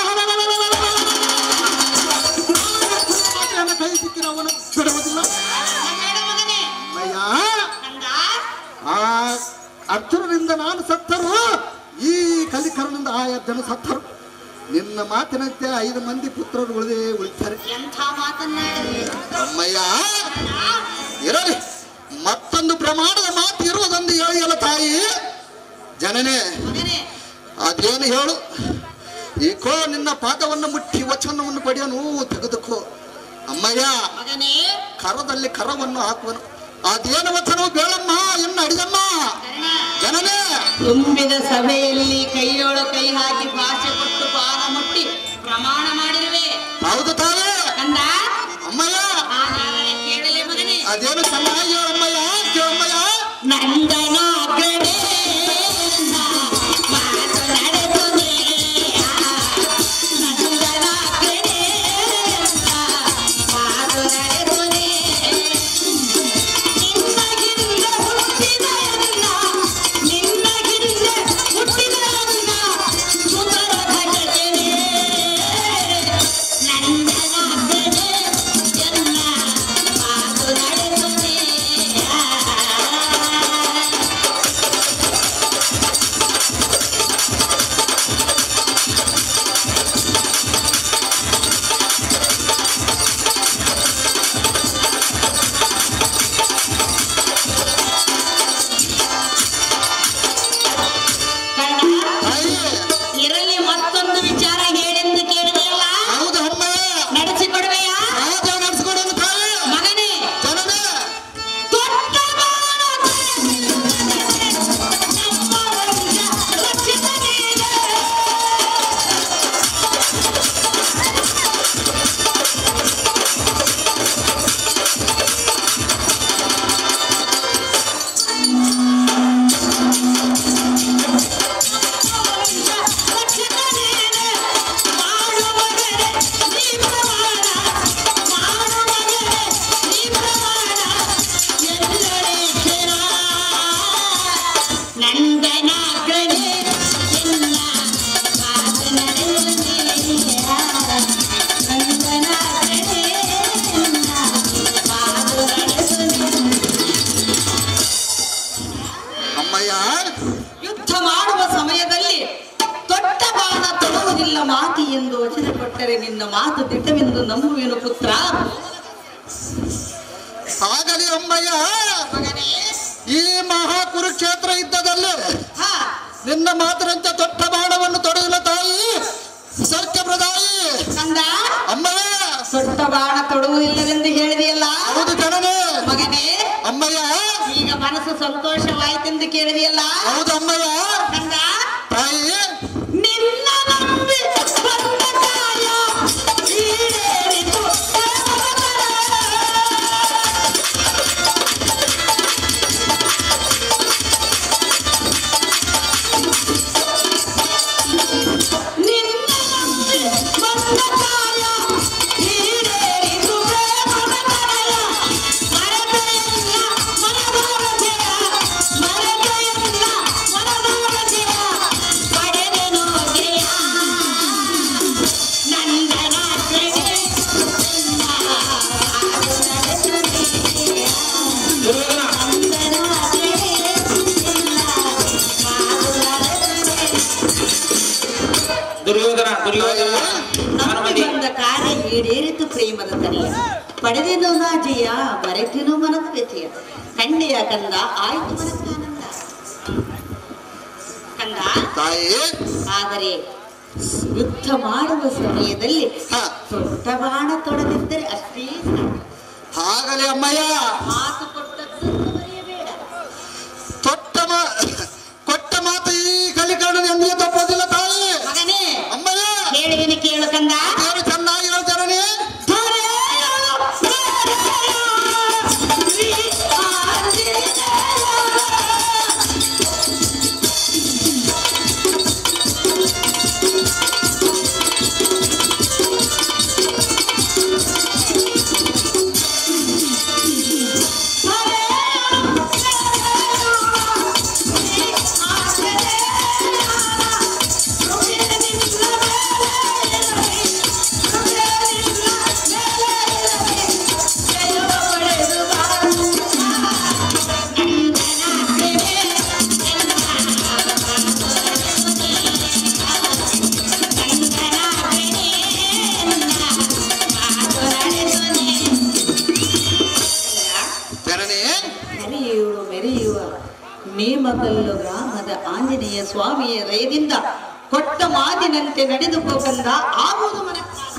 ಮಾತೆಯನ್ನ ಕೈ ಸಿಕ್ಕಿನ ಅವನು ಬಿಡುವುದಿಲ್ಲ ಮಗನೇ, ಮಗನೇ ಅಯ್ಯ ಕಂದ ಆ ಅರ್ಜುನನಿಂದ ನಾನು ಸತ್ತರು ಈ ಕಲಿಕರನಿಂದ ಆ ಜನ ಸತ್ತರು ನಿನ್ನ ಮಾತಿನಂತೆ ಐದು ಮಂದಿ ಪುತ್ರರು ಉಳಿದೇ ಉಳಿತಾರೆ ಎಂಥ ಮಾತನ್ನಾಡಲಿ ಅಮ್ಮಯ್ಯ ಇರಲಿ ಮತ್ತೊಂದು ಪ್ರಮಾಣದ ಮಾತು ಇರುವುದೊಂದು ಹೇಳಿಯಲ್ಲ ತಾಯಿ ಜನನೇ ಮಗನೇ ಅದೇನು ಹೇಳು ಏಕೋ ನಿನ್ನ ಪಾದವನ್ನು ಮುಟ್ಟಿ ವಚನವನ್ನು ಪಡೆಯನು ತೆಗೆದುಕೋ ಅಮ್ಮಯ್ಯ ಮಗನೇ ಕರದಲ್ಲಿ ಕರವನ್ನು ಹಾಕುವನು ಅದೇನು ವಚನವು ಬೇಳಮ್ಮ ಎನ್ನ ಅಡಿಯಮ್ಮ ಕರ್ಣ ಜನನೇ ತುಂಬಿದ ಸಭೆಯಲ್ಲಿ ಕೈಯೊಳ ಕೈ ಹಾಕಿ ಭಾಷೆ ಕೊಟ್ಟು ಪಾದ ಮುಟ್ಟಿ ಪ್ರಮಾಣ ಮಾಡಿರುವೆ ಹೌದು ತಾವೇ ಕಂದ ಅಮ್ಮಯ್ಯ ಹಾಗಾದರೆ ಕೇಳಲೆ ಮಗನೇ ಅದೇನು ಚೆನ್ನಾಗಿ ಹೇಳಮ್ಮಯ್ಯ ಕೇಳಮ್ಮಯ್ಯ ನಂದನ ಕಡೆ ಮಾತು ನಡೆದುನೆ ನಂದನ ಕಡೆ ಮಾತು ನಡೆದುನೆ ನಿನ್ನಗಿಂದ ಹುಟ್ಟಿದಯನ್ನ ನಿನ್ನಗಿಂದ ಹುಟ್ಟಿದಯನ್ನ ಸುಂದರ ಇರಲಿ ಮತ್ತೊಂದು ವಿಚಾರ ಹೇಳೆಂದು ಕೇಳಿದೆಯಲ್ಲ ಹೌದು ಅಮ್ಮಯ್ಯ ನಡೆಸಿಕೊಡುವೆಯಾ ರಾಜ ನಡೆಸ್ಕೊಡೋದು ತಾಯಿ ಮಗನೇ ಜನನೇ ದೊಡ್ಡ ಬಾಣ ನಮ್ಮ ವಂಶ ರಕ್ಷಿತ ನೀನೆ. ರಕ್ಷಿತ ನೀನೆ. ಮಾಡುವವರೆ ನೀ ಪ್ರಮಾಣ. ಮಾಡುವವರೆ ನೀ ಪ್ರಮಾಣ. ಎಲ್ಲರೇ ಕ್ಷಣ. ನಂದನಾಗಣೆ ಎಲ್ಲ ಮಾತು ನಡೆಯುವುದೇ. ನಂದನಾಗಣೆ ಎಲ್ಲ ಮಾತು ನಡೆಸುವುದೇ. ಅಮ್ಮಯ್ಯ ಯುದ್ಧ ಮಾಡುವ ಸಮಯದಲ್ಲಿ ದೊಡ್ಡ ಬಾಣ ತೊಡುವುದಿಲ್ಲ ಮಾತಿ ಎಂದು ವಚನ ಕೊಟ್ಟರೆ ನಿನ್ನ ಮಾತು ದಿಟ್ಟವೆಂದು ನಂಬುವೆನು ಪುತ್ರ ಆಗಲಿ ಅಮ್ಮಯ್ಯ ಮಗನೇ ಈ ಮಹಾ ಕುರುಕ್ಷೇತ್ರ ಯುದ್ಧದಲ್ಲಿ ಹಾ ನಿನ್ನ ಮಾತಿನಂತೆ ದೊಡ್ಡ ಬಾಣವನ್ನು ತೊಡಗಿಲ್ಲ ತಾಯಿ ಸರ್ಕ ಪ್ರದಾಯಿ ಕಂದ ಅಮ್ಮಯ್ಯ ದೊಡ್ಡ ಬಾಣ ತೊಡುವುದಿಲ್ಲವೆಂದು ಹೇಳಿದೆಯಲ್ಲ ಹೌದು ಜನನೇ ಮಗನೇ ಅಮ್ಮಯ್ಯ ಈಗ ಮನಸ್ಸು ಸಂತೋಷವಾಯಿತೆಂದು ಕೇಳಿದೆಯಲ್ಲ ಹೌದು ಅಮ್ಮಯ್ಯ ಕಂದ ತಾಯಿ ನಿನ್ನ ನಂಬಿ ಬಂದ ಕಾಯ ಈಡೇರಿತು ದೇವರ. ನಿನ್ನ ನಂಬಿ ಬಂದ ಕಾಯ ಈಡೇರಿತು ದೇವರ ಕರೆಯ. ಮರೆತೆಯಲ್ಲ ಮನದೊಳಗೆಯ, ಮರೆತೆಯಲ್ಲ ಮನದೊಳಗೆಯ, ಪಡೆದೆನು ಜಯ. ನಂದನಾಥನೇ, ನಿನ್ನ ಹಾಡು ನಡೆಸುತ್ತೀಯ. ನಂದನಾಥನೇ, ನಿನ್ನ ಹಾಡು ನಡೆಸುತ್ತೀಯ. ದುರ್ಯೋಧನ ದುರ್ಯೋಧನ ನಂಬಿ ಹನುಮತಿ ಬಂದ ಕಾರ್ಯ ಈಡೇರಿತು ಪ್ರೇಮದ ತಲೆಯ ಪಡೆದೆನು ನಾಜೆಯ ಮರೆತೆನು ಮನದ ವ್ಯಥೆಯ ಕಂಡೆಯ ಕಂದ ಆಯ್ತು ಮನದ ಆನಂದ ಕಂದ ತಾಯಿ ಆದರೆ ಯುದ್ಧ ಮಾಡುವ ಸಮಯದಲ್ಲಿ ಹ. ದೊಡ್ಡ ಬಾಣ ತೊಡದಿದ್ದರೆ ಅಷ್ಟೇ ಸಾಕು. ಆಗಲಿ ಅಮ್ಮಯ್ಯ ಮಾತು ಕೊಟ್ಟದ್ದು ಮರೆಯಬೇಡ ತೊಟ್ಟ ಮಾ ಕೊಟ್ಟ ಮಾತು ಈ ಕಲಿಕರಣ ಎಂದಿಗೆ ತಪ್ಪೋದಿಲ್ಲ ತಾಯಿ ಮಗನೇ ಅಮ್ಮಯ್ಯ ಹೇಳುವಿನ ಕೇಳು ಕಂದ ದೇವರು ಚೆನ್ನಾಗಿರೋ ಜನನೇ ಧರೆಯ, ಧರೆಯ, ಶ್ರೀ ಆಂಜನೇಯ. ಜನನೇ ಮೆರೆಯುವ ಮೆರೆಯುವ ನೇಮಕಲ್ಲು ಗ್ರಾಮದ ಆಂಜನೇಯ ಸ್ವಾಮಿಯ ದಯದಿಂದ ಕೊಟ್ಟ ಮಾತಿನಂತೆ ನಡೆದುಕೋಕಂದ ಆಗುವುದು ಮನ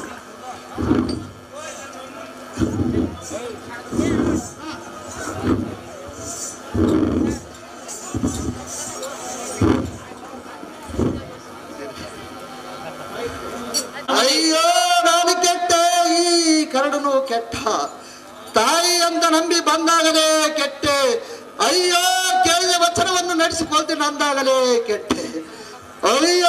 ಅಯ್ಯೋ ನಾನು ಕೆಟ್ಟ ಈ ಕರಡನು ಕೆಟ್ಟ ತಾಯಿ ಅಂತ ನಂಬಿ ಬಂದಾಗಲೇ ಕೆಟ್ಟೆ ಅಯ್ಯೋ ಕೇಳಿದ ವಚನವನ್ನು ನಡೆಸಿಕೊಳ್ತೀನಿ ಅಂದಾಗಲೇ ಕೆಟ್ಟೆ ಅಯ್ಯೋ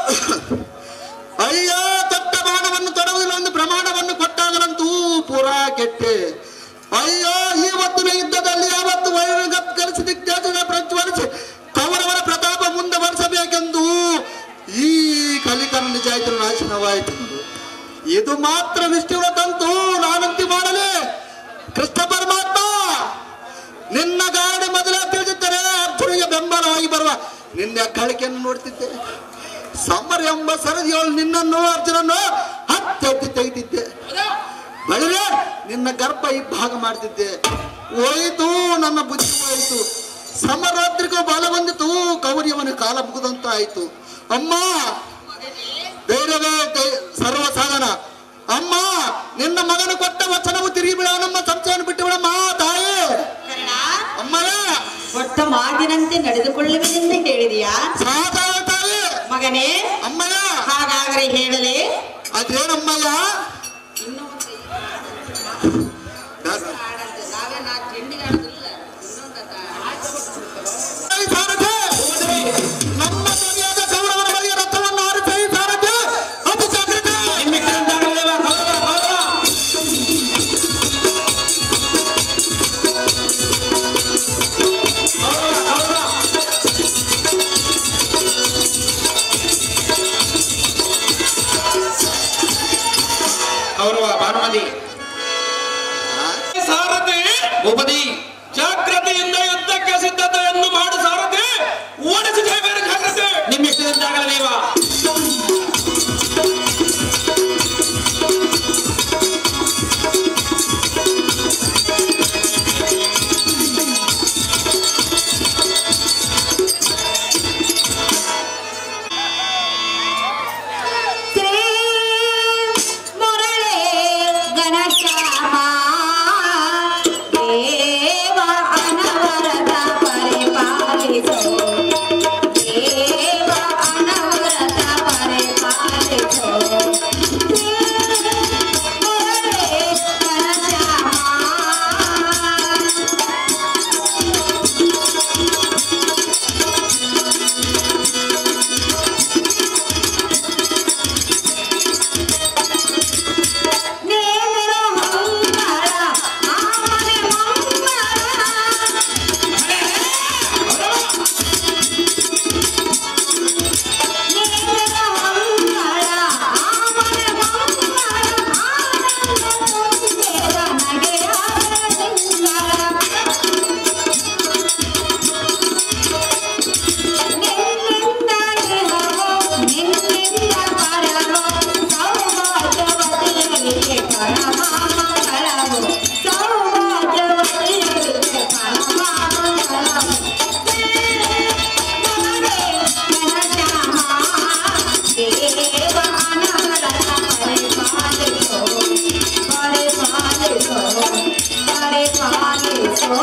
ಅಯ್ಯೋ ತೊಟ್ಟ ಬಾಣವನ್ನು ತೊಡಗುವುದಿಲ್ಲ ಒಂದು ಪ್ರಮಾಣವನ್ನು ಕೊಟ್ಟಾಗಲಂತೂ ಪೂರಾ ಕೆಟ್ಟೆ ಅಯ್ಯೋ ಈ ಹೊತ್ತಿನ ಯುದ್ಧದಲ್ಲಿ ಯಾವತ್ತು ವೈರಗ ಕಲಿಸಿ ದಿಗ್ಗಜನ ಪ್ರಜ್ವಲಿಸಿ ಕೌರವರ ಪ್ರತಾಪ ಮುಂದೆ ಬರೆಸಬೇಕೆಂದು ಈ ಕಲಿಕನ ನಿಜಾಯಿತು ನಾಶನವಾಯಿತು ಇದು ಮಾತ್ರ ನಿಷ್ಠುರದಂತೂ ನಾನಂತಿ ಮಾಡಲಿ ಕೃಷ್ಣ ಪರಮಾತ್ಮ ನಿನ್ನ ಗಾಡಿ ಮೊದಲೇ ತಿಳಿದಿದ್ದರೆ ಅರ್ಜುನಿಗೆ ಬೆಂಬಲವಾಗಿ ಬರುವ ನಿನ್ನ ಕಳಿಕೆಯನ್ನು ನೋಡ್ತಿದ್ದೆ ಸಮರ ಎಂಬ ಸರದಿಯೊಳು ನಿನ್ನನ್ನು ಅರ್ಜುನನ್ನು ಹತ್ತೆತ್ತಿ ತೆಗೆದಿದ್ದೆ ಬಳಿರೆ ನಿನ್ನ ಗರ್ಭ ಇಬ್ಬಾಗ ಮಾಡ್ತಿದ್ದೆ ಹೋಯಿತು ನನ್ನ ಬುದ್ಧಿ ಹೋಯಿತು ಸಮರಾತ್ರಿಗೂ ಬಲ ಬಂದಿತು ಕೌರಿಯವನ ಕಾಲ ಮುಗಿದಂತ ಆಯಿತು ಅಮ್ಮ ಧೈರ್ಯವೇ ದೈ- ಸರ್ವ ಸಾಧನ ಅಮ್ಮ ನಿನ್ನ ಮಗನ ಕೊಟ್ಟ ವಚನವು ತಿರುಗಿ ಬಿಡ ನಮ್ಮ ಸಂಶಯವನ್ನು ಬಿಟ್ಟು ಬಿಡಮ್ಮ ತಾಯಿ ಕರ್ಣ ಅಮ್ಮಯ್ಯ ಕೊಟ್ಟ ಮಾತಿನಂತೆ ನಡೆದುಕೊಳ್ಳುವುದೆಂದು ಹೇಳಿದೆಯಾ ಸಾಧಾರಣ ತಾಯಿ ಮಗನೇ ಅಮ್ಮಯ್ಯ ಹಾಗಾದರೆ ಹೇಳಲೇ ಅದೇನಮ್ಮಯ್ಯ ತಾಯಿ ಸಾರಥಿ, ನಮ್ಮ ಸರಿಯಾದ ಕೌರವರ ಬಳಿಯ ರಥವನ್ನು ಆರಿಸಿ ಸಾರಥಿ, ಅತಿ ಜಾಗೃತಿ. ನಿಮ್ಮಿಷ್ಟರಂತಾಗಲಿಲ್ಲ ಕೌರವ ಕೌರವ ಕೌರವ ಕೌರವ ಕೌರವ ಭಾನುಮತಿ ಸಾರಥಿ ಭೂಪತಿ ಜಾಗ್ರತೆಯಿಂದ ಯುದ್ಧಕ್ಕೆ ಸಿದ್ಧತೆಯನ್ನು ಮಾಡು ಸಾರಥಿ ಓಡಿಸಿ ಜಯಬೇರೆ ಜಾಗ್ರತೆ ನಿಮ್ಮಿಷ್ಟದಂತಾಗಲಿಲ್ಲ ಶ್ರೀ ಮುರಳಿ ಗಣಶ್ಯಾಮ ದೇವ ಅನವರತ ಪರಿಪಾಲಿಸೋ ದೇವ ಅನವರತ ಪರಿಪಾಲಿಸೋ ಶ್ರೀ ಮುರಳಿ ಗಣಶ್ಯಾಮ ನೇಮಿರೋ ಮಂಗಳ ಆಮನೆ ಮಂಗಳ ನೇಮಿರೋ ಮಂಗಳ ಆಮನೆ ಮಂಗಳ ಆನಂದ ತುಂಬೇದ ನಗೆಯಾದ ಸಿಂಗರ ನಿನ್ನಿಂದ ಇಹವೋ ನಿನ್ನಿಂದ ಪರವೋ ಸೌಭಾಗ್ಯವತಿಯರಿಗೆ ಪರಮಾಮಂಗಳವು ಸೌಭಾಗ್ಯವತಿಯರಿಗೆ ಪರಮಾಮಂಗಳವು ದೇವ ಅನವರತ ಪರಿಪಾಲಿಸೋ ಪರಿಪಾಲಿಸೋ ಪರಿಪಾಲಿಸೋ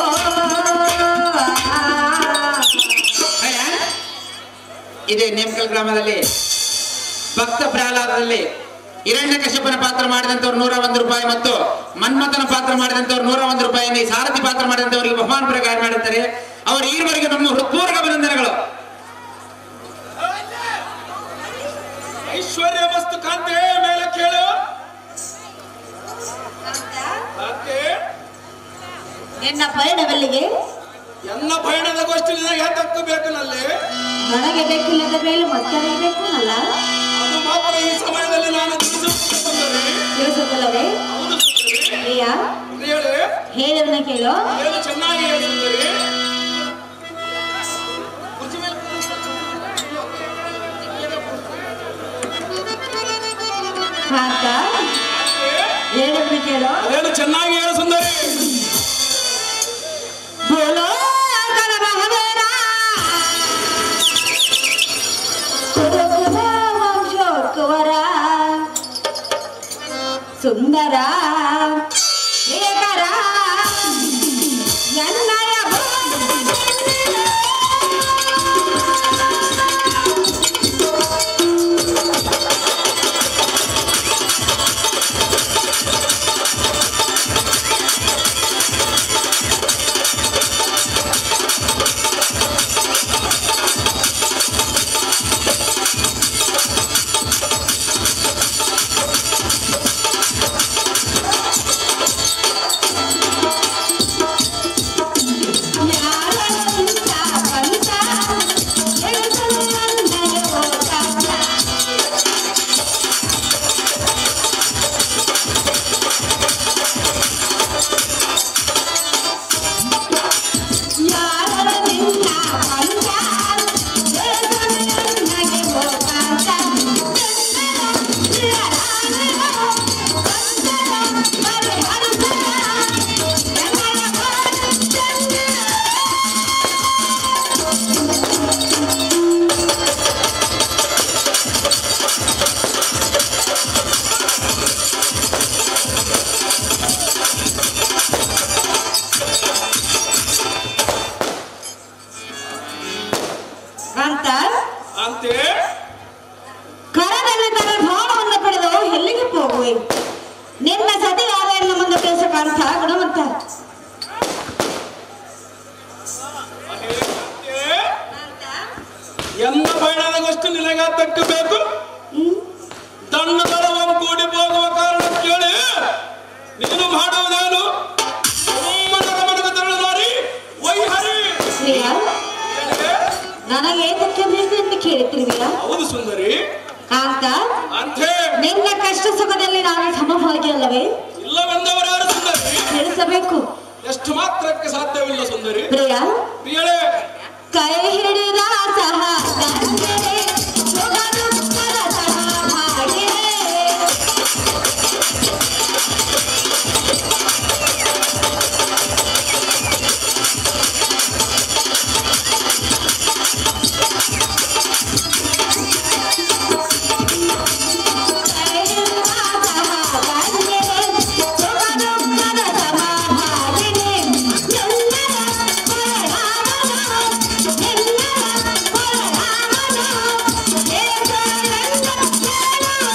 ಅಯ್ಯ, ಇದೇ ನೇಮಕಲ್ ಗ್ರಾಮದಲ್ಲಿ ಭಕ್ತ ಪ್ರಹ್ಲಾದದಲ್ಲಿ ಹಿರಣ್ಯಕಶ್ಯಪನ ಪಾತ್ರ ಮಾಡಿದಂತವ್ರು ನೂರ ಒಂದು ರೂಪಾಯಿ ಮತ್ತು ಮನ್ಮಥನ ಪಾತ್ರ ಮಾಡಿದಂತವ್ರು ನೂರ ಒಂದು ರೂಪಾಯಿಯನ್ನು ಈ ಸಾರಥಿ ಪಾತ್ರ ಮಾಡಿದಂತವರಿಗೆ ಬಹುಮಾನ ಪ್ರಕಾರ ಮಾಡಿರ್ತಾರೆ ಅವರು ಈವರೆಗೆ ನಮ್ಮ ಹೃತ್ಪೂರ್ವಕ ಅಭಿನಂದನೆಗಳು ಐಶ್ವರ್ಯ ವಸ್ತು ಕಾಂತೆ ಮೇಲೆ ಕೇಳು ಕಾಂತೆ ನಿನ್ನ ಪಯಣವೆಲ್ಲಿಗೆ ಎನ್ನ ಪಯಣದ ಗೋಷ್ಠಿ ನಿನಗೆ ತಕ್ಕ ಬೇಕು ನಲ್ಲಿ ನನಗೆ ಬೇಕಿಲ್ಲದ ಮೇಲೆ ಮತ್ತನೇ ಬೇಕು ಅಲ್ಲ ಅದು ಮಾತ್ರ ಈ ಸಮಯದಲ್ಲಿ ನಾನು ತಿಳಿಸುತ್ತೇನೆ ತಿಳಿಸುತ್ತಲ್ಲವೇ ಹೌದು ಸುಂದರಿ. ಪ್ರಿಯ ಇದು ಹೇಳಿ ಹೇಳಿದನ ಕೇಳು ಏನು ಚೆನ್ನಾಗಿ ಹೇಳಿ ಸುಂದರಿ ಕುರ್ಚಿ ಮೇಲೆ ಹಾಕ ಹೇಳಿದನ ಕೇಳು ಅದೇನು ಚೆನ್ನಾಗಿ ಹೇಳು ಸುಂದರಿ ಬೋಲೋ ಗಣ ಮಹಾವೀರ. ಕುರುಕುಲ ವಂಶೋದ್ಕುವರ. ಸುಂದರ ಪ್ರಿಯಕರ ಎನ್ನಯ ¡Vamos! ಅಲ್ಲವೇ ನಿನ್ನ ಸತಿಯಾದ ಎನ್ನ ಮುಂದೆ ಬೇಸಕಾಂತ ಗುಣವಂತ ಎನ್ನ ಬಯಣದಷ್ಟು ನಿನಗ ತಕ್ಕಬೇಕು ಹ್ಮ್ ತನ್ನ ದಳವನ್ನು ಕೂಡಿ ಹೋಗುವ ಕಾರಣ ಕೇಳಿ ನೀನು ಮಾಡುವುದೇನು ಸುಮ್ಮನೆ ಮನಗ ತರಳು ನೋಡಿ ವೈಹರಿ ಪ್ರಿಯ ನನಗೆ ಏತಕ್ಕೆ ಬೇಕು ಎಂದು ಕೇಳುತ್ತಿರುವಿಯಾ ಹೌದು ಸುಂದರಿ ಕಾಂತ ಅಂತೆ ನಿನ್ನ ಕಷ್ಟ ಸುಖದಲ್ಲಿ ನಾನು ಸಮಭಾಗಿ ಅಲ್ಲವೇ ಇಲ್ಲವೆಂದವರಾರು ಸುಂದರಿ ತಿಳಿಸಬೇಕು ಎಷ್ಟು ಮಾತ್ರಕ್ಕೆ ಸಾಧ್ಯವಿಲ್ಲ ಸುಂದರಿ ಪ್ರಿಯ ಪ್ರಿಯಳೇ ಕೈ ಹಿಡಿದ ಸಹ ಗಂಗೆರೆ, ಸುಖ ದುಃಖದ ಸಹಭಾಗಿಯೇ. ಕೈ ಹಿಡಿದ ಸಹ ಗಂಗೆರೆ, ಸುಖ ದುಃಖದ ಸಮಭಾಗಿಯೇ. ಎಲ್ಲರ ಕೊರಳಾಮನು, ಎಲ್ಲರ ಕೊರಳಾಮನು, ದೇಶವೆಲ್ಲ ಕೇಳು.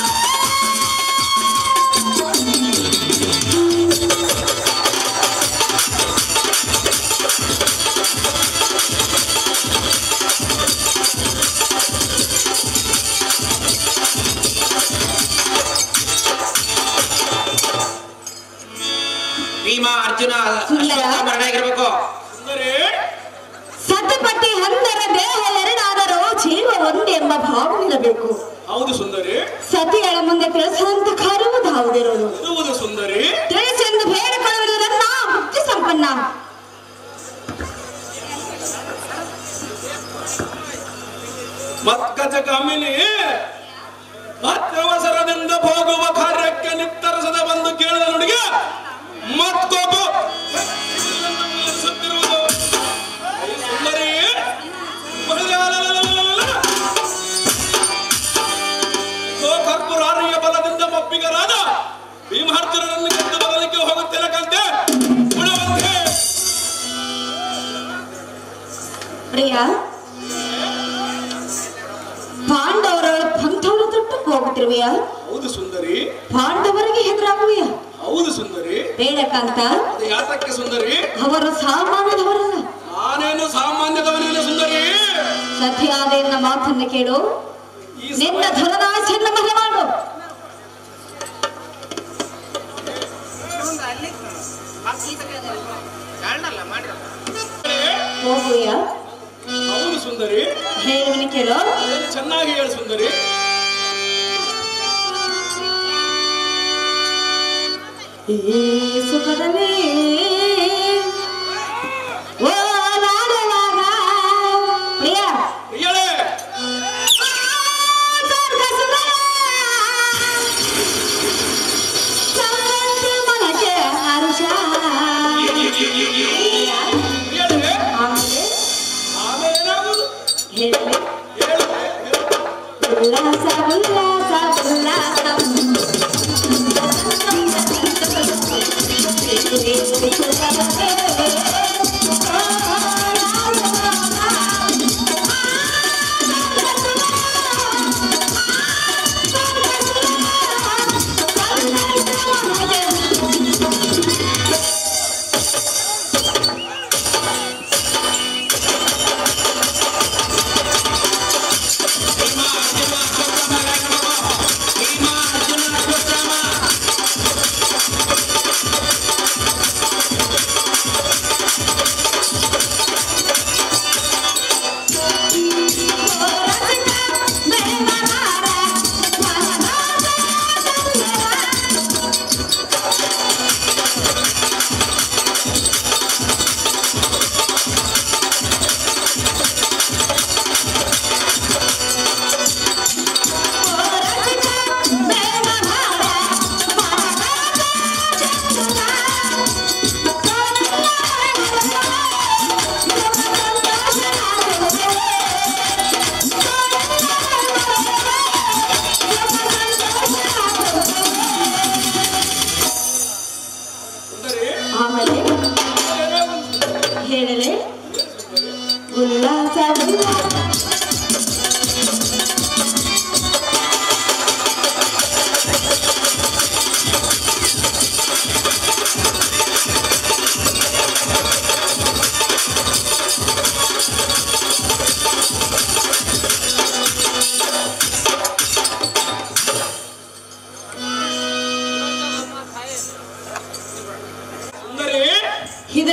ಭೀಮ ಅರ್ಜುನ ಸುಂದರ. ಅಶ್ವತ್ಥಾಮರಣ ಆಗಿರ್ಬೇಕು ಸುಂದರಿ ಸತಿಪಟ್ಟಿ ಹಂದರ ದೇಹ ಎರಡಾದರೂ ಜೀವ ಒಂದೆಂಬ ಭಾವವಿರಬೇಕು ಹೌದು ಸುಂದರಿ ಸತಿಯಳ ಮುಂದೆ ತಿಳಿಸುವಂತ ಕಾರ್ಯವುದಾವುದಿರೋದು ಇರುವುದು ಸುಂದರಿ ತಿಳಿಸೆಂದು ಬೇಡಿಕೊಳ್ಳುವುದು ನನ್ನ ಬುದ್ಧಿ ಸಂಪನ್ನ ಮತ್ಕಜ ಕಾಮಿನಿ ಅತ್ಯವಸರದಿಂದ ಹೋಗುವ ಕಾರ್ಯಕ್ಕೆ ನಿತ್ತರಿಸದ ಬಂದು ಕೇಳಿದ ನುಡಿಗೆ ಮತ್ತೊಬ್ಬ ಸುತ್ತಿರುವುದು ಐ ಸುಂದರಿ ಸೋ ಕರ್ಪುರಾರಿಯ ಬಲದಿಂದ ಮಪ್ಪಿಗರಾದ ಭೀಮಾರ್ಜುನರನ್ನು ಗೆದ್ದು ಬದಲಿಗೆ ಹೋಗುತ್ತಿಲ್ಲ ಕಂತೆ ಗುಣವಂತೆ ಪ್ರಿಯ ಪಾಂಡವರ ಪಂಥವನ್ನು ತೊಟ್ಟು ಹೋಗುತ್ತಿರುವೆಯ ಹೌದು ಸುಂದರಿ ಪಾಂಡವರಿಗೆ ಹೆದರಾಗುವೆಯ ಹೌದು ಸುಂದರಿ ಬೇಡಕ್ಕಂತ ಅದು ಯಾತಕ್ಕೆ ಸುಂದರಿ ಅವರು ಸಾಮಾನ್ಯದವರಲ್ಲ ನಾನೇನು ಸಾಮಾನ್ಯದವನಿಲ್ಲ ಸುಂದರಿ ಸತಿಯಾದ ಎನ್ನ ಮಾತನ್ನು ಕೇಳು ಈ ನಿನ್ನ ಧನದಾಸೆಯನ್ನು ಮನೆ ಮಾಡು ಹೋಗುವೆಯ ಹೌದು ಸುಂದರಿ ಹೇಳುವನು ಕೇಳು ಏನು ಚೆನ್ನಾಗಿ ಹೇಳು ಸುಂದರಿ ಈ ಸುಖದಲ್ಲಿ ಓಲಾಡುವಾಗ ಪ್ರಿಯ ಪ್ರಿಯಳೇ ಸ್ವರ್ಗ ಸುಖ ಸಂಗತಿ ಮನಕ್ಕೆ ಹರ್ಷ ಪ್ರಿಯಳೇ ಆಮೇಲೆ ಆಮೇಲೆ ಏನಾಗುವುದು ಹೇಳಿ ಹೇಳು ಹೇಳು. ಉಲ್ಲಾಸ ಉಲ್ಲಾಸ ಉಲ್ಲಾಸ ಭೀಮ ಅರ್ಜುನ ಅಶ್ವತ್ಥಾಮ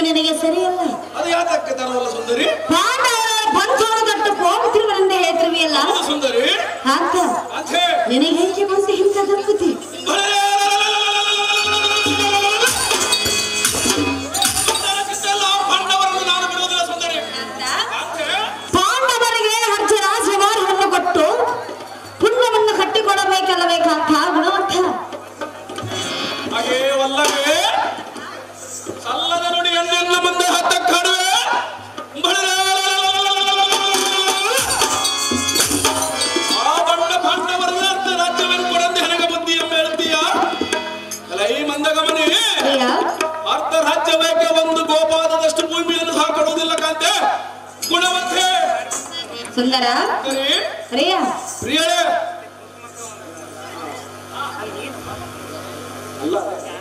ನಿನಗೆ ಸರಿಯಲ್ಲ ಅದು ಯಾತಕ್ಕೆ ತರವಲ್ಲ ಸುಂದರಿ ಪಾಂಡವರ ಪಂಚವನ್ನು ಕಟ್ಟು ಹೋಗುತ್ತಿರುವರೆಂದು ಹೇಳ್ತಿರುವಿಯಲ್ಲ ಹೌದು ಸುಂದರಿ ಅಂತ ಅಂತೆ ನಿನಗೆ ಹೇಗೆ ಬಂದು ಇಂಥದ್ದು ಬುದ್ಧಿ ಪಾಂಡವರನ್ನು ನಾನು ಬಿಡುವುದಿಲ್ಲ ಸುಂದರಿ ಅಂತೆ ಪಾಂಡವರಿಗೆ ಹರ್ಜ ರಾಜವಾರವನ್ನು ಕೊಟ್ಟು ಪುಣ್ಯವನ್ನು ಕಟ್ಟಿಕೊಡಬೇಕಲ್ಲಬೇಕಂತ ಗುಣವಂತ ಹಾಗೇ ವಲ್ಲವೇ ಸಲ್ಲದ ನುಡಿಯನ್ನೆಲ್ಲ ಮುಂದೆ ಹತ್ತ ಕಾಡುವೆ ಆ ಬಣ್ಣ ಪಾಂಡವರ ಅರ್ಥ ರಾಜ್ಯವನ್ನು ಕೊಡಂತೆ ನನಗೆ ಬುದ್ಧಿಯನ್ನು ಹೇಳ್ತೀಯ ಅಲ್ಲ ಈ ಮಂದಗಮನಿ ಪ್ರಿಯ ಅರ್ಧ ರಾಜ್ಯ ಬೇಕೆ ಒಂದು ಗೋಪಾದದಷ್ಟು ಭೂಮಿಯನ್ನು ಸಹ ಕೊಡುವುದಿಲ್ಲ ಕಾಂತೆ ಗುಣವಂತೆ ಸುಂದರ ಸರಿ ಪ್ರಿಯ ಪ್ರಿಯಳೇ ಅಲ್ಲ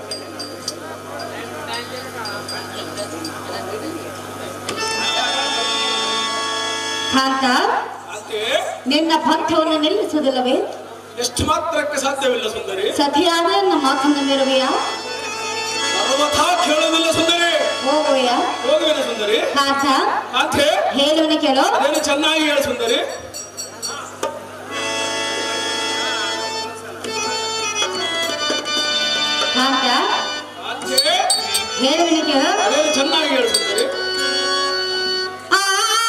ಕಾಂತ ಅಂತೆ ನಿನ್ನ ಪಂಥವನ್ನು ನಿಲ್ಲಿಸುವುದಿಲ್ಲವೇ ಎಷ್ಟು ಮಾತ್ರಕ್ಕೆ ಸಾಧ್ಯವಿಲ್ಲ ಸುಂದರಿ ಸತಿಯಾದ ನನ್ನ ಮಾತನ್ನು ಮೀರುವೆಯ ಸರ್ವಥಾ ಕೇಳುವುದಿಲ್ಲ ಸುಂದರಿ ಹೋಗುವೆಯ ಹೋಗುವಿನ ಸುಂದರಿ ಕಾಂತ ಅಂತೆ ಹೇಳುವನ ಕೇಳು ಅದೇನು ಚೆನ್ನಾಗಿ ಹೇಳು ಸುಂದರಿ ಕಾಂತ ಅಂತೆ ಹೇಳುವನ ಕೇಳು ಅದೇನು ಚೆನ್ನಾಗಿ ಹೇಳು ಸುಂದರಿ ಆ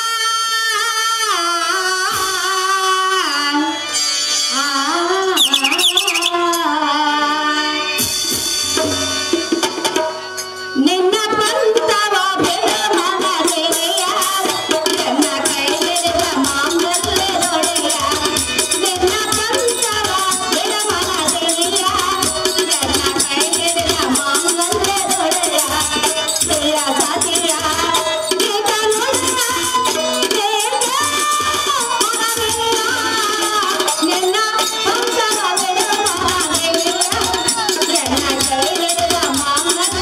ನಿನ್ನ ಪಂತವ ಬೆಳ ಮನದೆಯ ನನ್ನ ಕೈಲಿರುವ ಮಾಂಗಲ್ಯ ದೊಡೆಯ ನಿನ್ನ ಪಂತವ ಬೆಳ ಮನದೆಯ ನನ್ನ ಕೈಲಿರುವ ಮಾಂಗಲ್ಯ ದೊಡೆಯ ಪ್ರಿಯ ಸತಿಯ ಗೀತ ನುಡಿಯ ದೇವ ಮನದೆಯ ನಿನ್ನ ಪಂತವ ಬೆಳ ಮನದೆಯ ನನ್ನ ಕೈಲಿರುವ ಮಾಂಗಲ್ಯ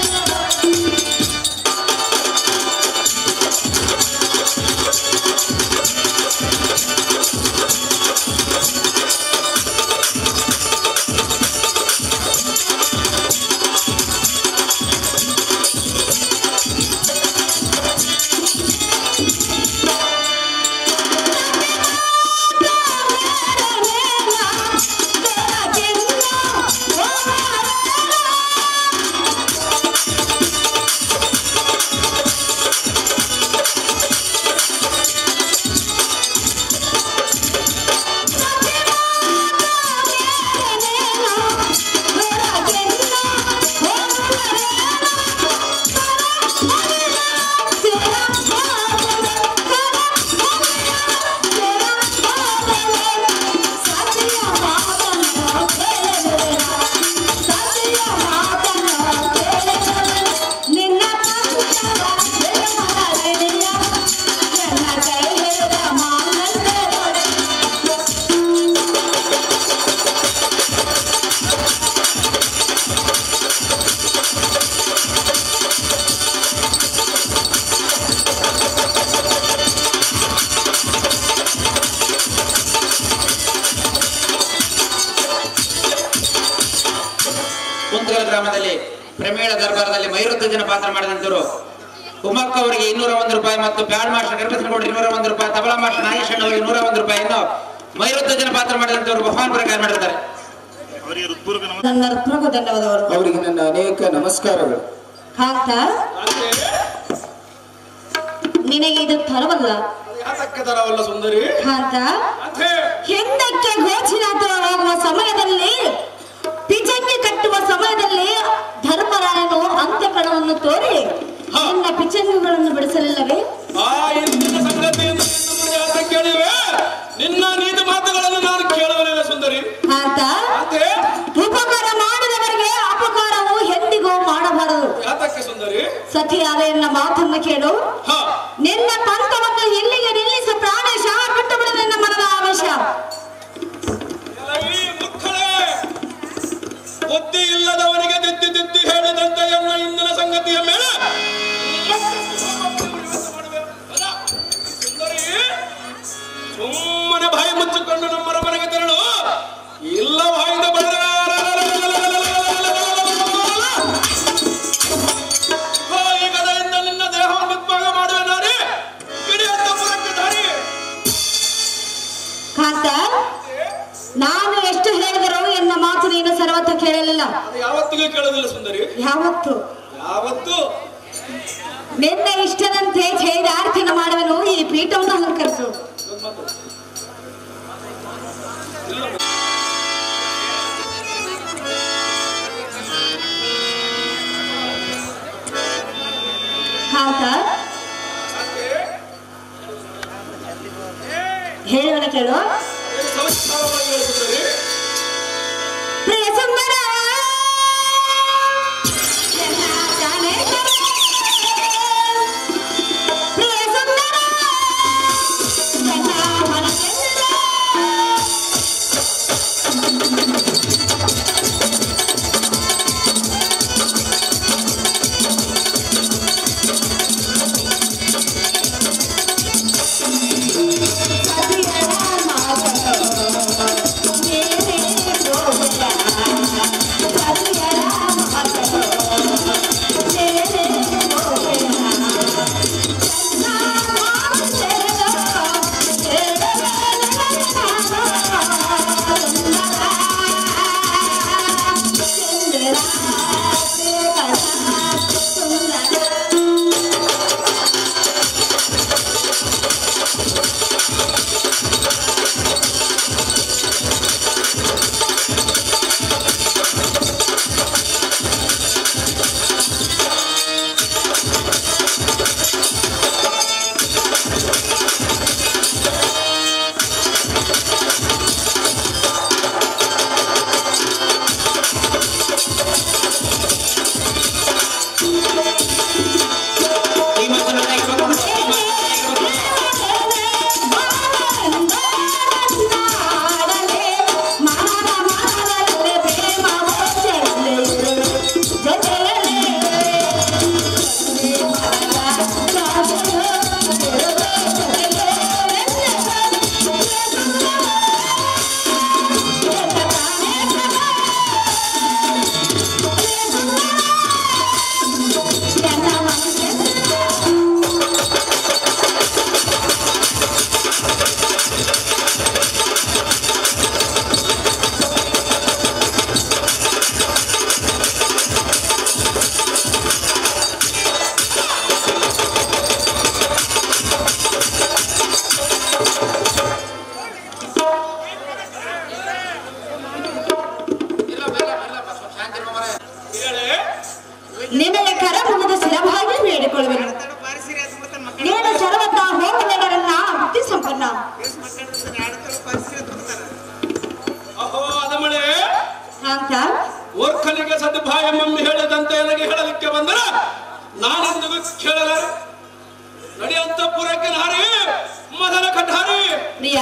ನಿನ್ನ ಕುಂತಗಲ್ ಗ್ರಾಮದಲ್ಲಿ ಪ್ರಮೇಳ ದರ್ಬಾರದಲ್ಲಿ ಮೈರುತ್ತ ಜನ ಪಾತ್ರ ಮಾಡಿದಂತವರು ಉಮಕ್ಕ ಅವರಿಗೆ ಇನ್ನೂರ ಒಂದು ರೂಪಾಯಿ ಮತ್ತು ಬ್ಯಾಡ್ ಮಾಸ್ಟರ್ ಗಣಪತಿ ಇನ್ನೂರ ಒಂದು ರೂಪಾಯಿ ತಬಲಾ ಮಾಸ್ಟರ್ ನಾಗೇಶಣ್ಣ ಅವರಿಗೆ ನೂರ ಒಂದು ರೂಪಾಯಿಯನ್ನು ಮೈರುತ್ತ ಜನ ಪಾತ್ರ ಮಾಡಿದಂತವರು ಬಹುಮಾನ ಪ್ರಕಾರ ಮಾಡಿರ್ತಾರೆ ನನ್ನ ಹೃತ್ಪೂರ್ವಕ ಧನ್ಯವಾದಗಳು ಅವರಿಗೆ ನನ್ನ ಅನೇಕ ನಮಸ್ಕಾರಗಳು ಕಾಂತ ಅಂತೆ ನಿನಗೆ ಇದು ತರವಲ್ಲ ಅದು ಯಾತಕ್ಕೆ ತರವಲ್ಲ ಸುಂದರಿ ಕಾಂತ ಅಂತೆ ಹಿಂದಕ್ಕೆ ಗೋಚರಾಗುವ ಸಮಯದಲ್ಲಿ ಪಿಚಂಗಿ ಕಟ್ಟುವ ಸಮಯದಲ್ಲಿ ಧರ್ಮರಾಯನು ಅಂತ್ಯಕಣವನ್ನು ತೋರಿ ನಿನ್ನ ಪಿಚಂಗುಗಳನ್ನು ಬಿಡಿಸಲಿಲ್ಲವೇ ಆ ಇಂದಿನ ಸಂಗತಿಯನ್ನು ನಿನ್ನ ಮುಂದೆ ಯಾಕೆ ಕೇಳಿವೆ ನಿನ್ನ ನೀತಿ ಮಾತುಗಳನ್ನು ನಾನು ಕೇಳುವಲಿಲ್ಲ ಸುಂದರಿ ಅಂತ ಅಂತೆ ಉಪಕಾರ ಮಾಡಿದವರಿಗೆ ಅಪಕಾರವು ಎಂದಿಗೂ ಮಾಡಬಾರದು ಯಾತಕ್ಕೆ ಸುಂದರಿ ಸತಿಯಾದ ಎನ್ನ ಮಾತನ್ನು ಕೇಳು ಹ ನಿನ್ನ ಪಂಥವನ್ನು ಇಲ್ಲಿಗೆ ನಿಲ್ಲಿಸ ಪ್ರಾಣೇಶ ಬಿಟ್ಟು ಬಿಡು ನಿನ್ನ ಮನದ ಆವೇಶ ಎಲೈ ಮುಕ್ಕಳೇ ಬುದ್ಧಿ ಇಲ್ಲದವನಿಗೆ ದಿದ್ದಿ ದಿದ್ದಿ ಹೇಳಿದಂತೆ ಎನ್ನ ಇಂದಿನ ಸಂಗತಿಯ ಮೇಲೆ ಸುಂದರಿ ಸುಮ್ಮನೆ ಬಾಯಿ ಮುಚ್ಚಿಕೊಂಡು ನಮ್ಮರ ಮನೆಗೆ ತೆರಳು ಇಲ್ಲ ಬಾಯಿಂದ ಬರ ಈಗದಿಂದ ನಿನ್ನ ನಾನು ಎಷ್ಟು ಹೇಳಿದರೂ ಎನ್ನ ಮಾತು ನೀನು ಸರ್ವಥ ಕೇಳಲಿಲ್ಲ ಅದು ಯಾವತ್ತಿಗೂ ಕೇಳೋದಿಲ್ಲ ಸುಂದರಿ ಯಾವತ್ತು ಯಾವತ್ತು ನಿನ್ನ ಇಷ್ಟದಂತೆ ಛೇದಾರ್ಥಿನ ಮಾಡುವನು ಈ ಪೀಠವನ್ನು ಅಲಂಕರಿಸು ಕಾಂತ ಹೇಳುವನ ಕೇಳು ಏನು ಸಂಸ್ಕಾರವಾಗಿ ಹೇಳು ಸುಂದರಿ ಪ್ರಿಯ ಸುಂದರ ಪ್ರಿಯ ಸುಂದರ ಈ ಮಾತನ್ನು ಇರಬೇಕು. ಹೇಳೆ ನಿನಗೆ ಕರ ಮುಗಿದು ಸುಲಭವಾಗಿ ಬೇಡಿಕೊಳ್ಳುವೆನು ನೀನು ಸರ್ವತ ಹೋಗಬೇಡರನ್ನ ಬುದ್ಧಿ ಸಂಪನ್ನ ಅಹೋ ಅದಮಳೆ ಅಂತ ಮೂರ್ಖನಿಗೆ ಸದ್ಭಾಯಮಮ್ಮಿ ಹೇಳದಂತೆ ನನಗೆ ಹೇಳಲಿಕ್ಕೆ ಬಂದರೆ ನಾನೆಂದಿಗೂ ಕೇಳಲಾರೆ ನಡೆಯಂತ ಪುರಕ್ಕೆ ನಾರಿ ಮದನ ಕಠಾರಿ ಪ್ರಿಯ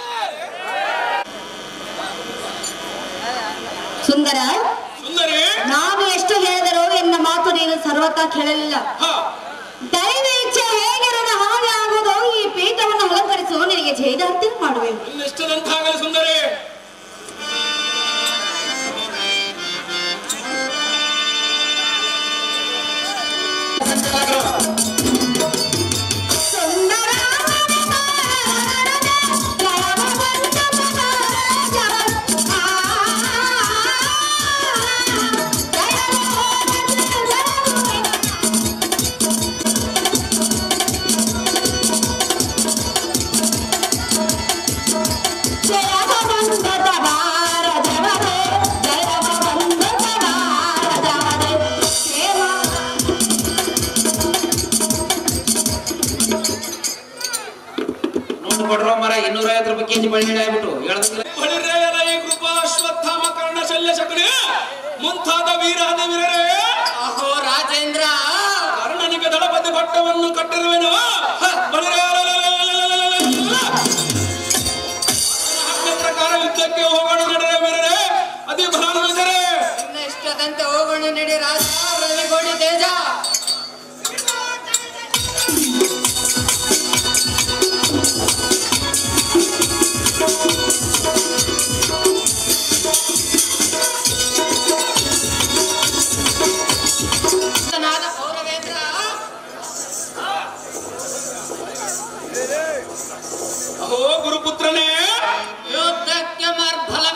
ಸುಂದರ ಸುಂದರಿ ನಾನು ಎಷ್ಟು ಹೇಳಿದರೂ ಎನ್ನ ಮಾತು ನೀನು ಸರ್ವತ ಕೇಳಲಿಲ್ಲ ಹ ದೈವ ಇಚ್ಛೆ ಹೇಗಿರದ ಹಾಗೆ ಆಗುವುದು ಈ ಪೀಠವನ್ನು ಅಲಂಕರಿಸು ನಿನಗೆ ಜೈದಾರ್ತಿ ಮಾಡುವೆನು ಇನ್ನಿಷ್ಟದಂತಾಗಲಿ ಸುಂದರಿ ನೋಡು ಕೊಡ್ರೋ ಮರ ಇನ್ನೂರ ಐವತ್ತು ರೂಪಾಯಿ ಕೆಜಿ ಬಳ್ಳಿ ಆಗ್ಬಿಟ್ಟು ಹೇಳದಂಗಿಲ್ಲ ಬಳಿರೆಯಲ ಈ ಕೃಪಾ ಅಶ್ವತ್ಥಾಮ ಕರ್ಣ ಶಲ್ಯ ಶಕುನಿ ಮುಂತಾದ ವೀರಾದ ವೀರರೇ ಅಹೋ ರಾಜೇಂದ್ರ ಕರ್ಣನಿಗೆ ದಳಪತಿ ಪಟ್ಟವನ್ನು ಕಟ್ಟಿರುವೆನು ಪ್ರಕಾರ ಯುದ್ಧಕ್ಕೆ ಹೋಗೋಣ ನಡೆರೆ ವೀರರೇ ಅತಿ ಭಾನುವಿದರೆ ಇಷ್ಟದಂತೆ ಹೋಗೋಣ ನಡಿ ರಾಜ ರವಿಗೋಡಿ ತೇಜ ನಾದ ಗೌರವೇಂದ್ರ ಅಹೋ ಗುರುಪುತ್ರನೇ ಯುದ್ಧಕ್ಕೆ ಮರ್ಭಲ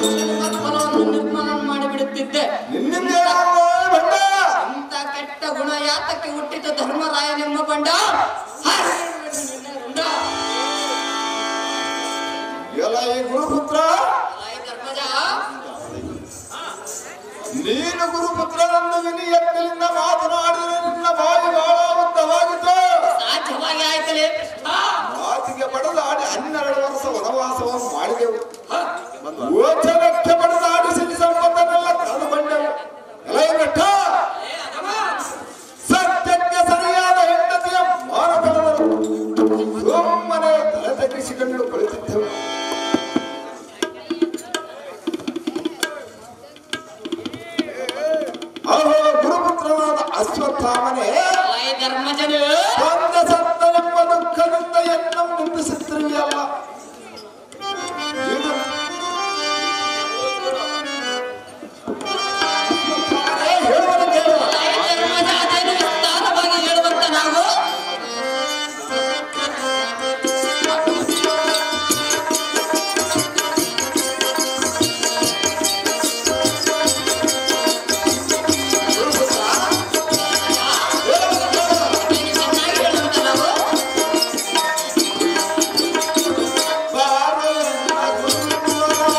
ಫಲವನ್ನು ನಿರ್ಮಾಣ ಮಾಡಿಬಿಡುತ್ತಿದ್ದೆ ನಿನ್ನಿಂದ ಏನಾಗುವ ಬಂಡ ಇಂಥ ಕೆಟ್ಟ ಗುಣ ಯಾತಕ್ಕೆ ಹುಟ್ಟಿತು ಧರ್ಮರಾಯನೆಂಬ ಬಂಡ ಹರ್! ನಿನ್ನ ರುಂಡ. ಎಲ್ಲ ಈ ಗುರುಪುತ್ರ ಅಲಾಯ್ ಧರ್ಮಜ ನೀನು ಗುರುಪುತ್ರನನ್ನು ವಿನಿ ಎತ್ತಲಿಂದ ಮಾತನಾಡಿದರೆ ನಿನ್ನ ಬಾಯಿ ಬಹಳ ಉದ್ದವಾಗಿತ್ತು ಸಾಧ್ಯವಾಗಿ ಆಯ್ತಲೇ ಕೃಷ್ಣ ಮಾತಿಗೆ ಪಡೆದಾಡಿ ಹನ್ನೆರಡು ವರ್ಷ ವನವಾಸವನ್ನು ಮಾಡಿದೆವು ಓಚನಕ್ಕೆ ಪಡೆದಾಡಿ ಸಿರಿ ಸಂಪತ್ತನ್ನೆಲ್ಲ ಕಳೆದುಕೊಂಡೆವು ಎಲೈ ಬೆಟ್ಟ ಸತ್ಯಕ್ಕೆ ಸರಿಯಾದ ಹೆಂಡತಿಯ ಮಾನ ಪಡೆದರು ಸುಮ್ಮನೆ ತಲೆ ತಗ್ಗಿಸಿಕೊಂಡು ಕುಳಿತಿದ್ದೆವು ಅಹೋ ಗುರುಪುತ್ರನಾದ ಅಶ್ವತ್ಥಾಮನೇ ಅಲಾಯ್ ಧರ್ಮಜನು ಬಂದ ಸತ್ತನೆಂಬ ದುಃಖದಿಂದ ಎನ್ನ ಮುಂದಿಸುತ್ತಿರುವೆಯಲ್ಲ ಇದು ಅಶ್ವತ್ಥಾಮನೇ, ಹೇಳುವುದು ಕೇಳು. ಅಲಾಯ್ ಧರ್ಮಜ ಅದೇನು ವಿಸ್ತಾರವಾಗಿ ಹೇಳುವಂತ ನಾವು ಅದೇನು ಚೆನ್ನಾಗಿ ಹೇಳುವಂತ ನಾವು ಬಾರು ಎನ್ನ ಗುರುಪುತ್ರ,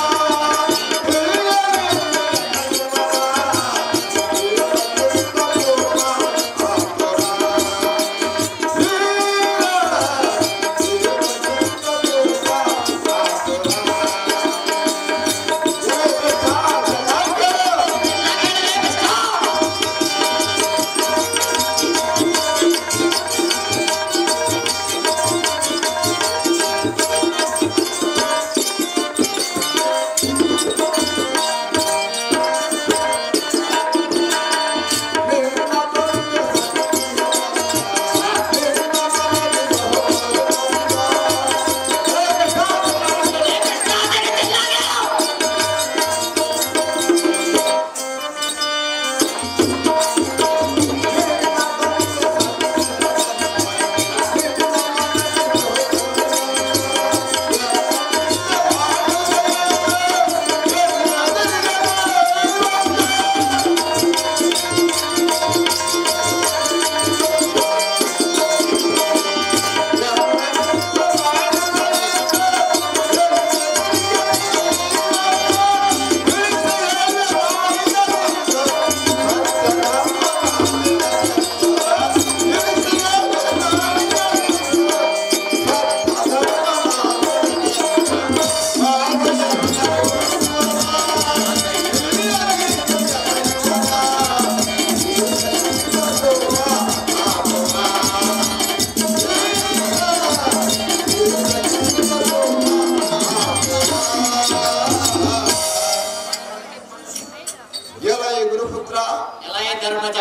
ಎಲೈ ಗುರುಪುತ್ರ ಅಲಾಯ್ ಧರ್ಮಜ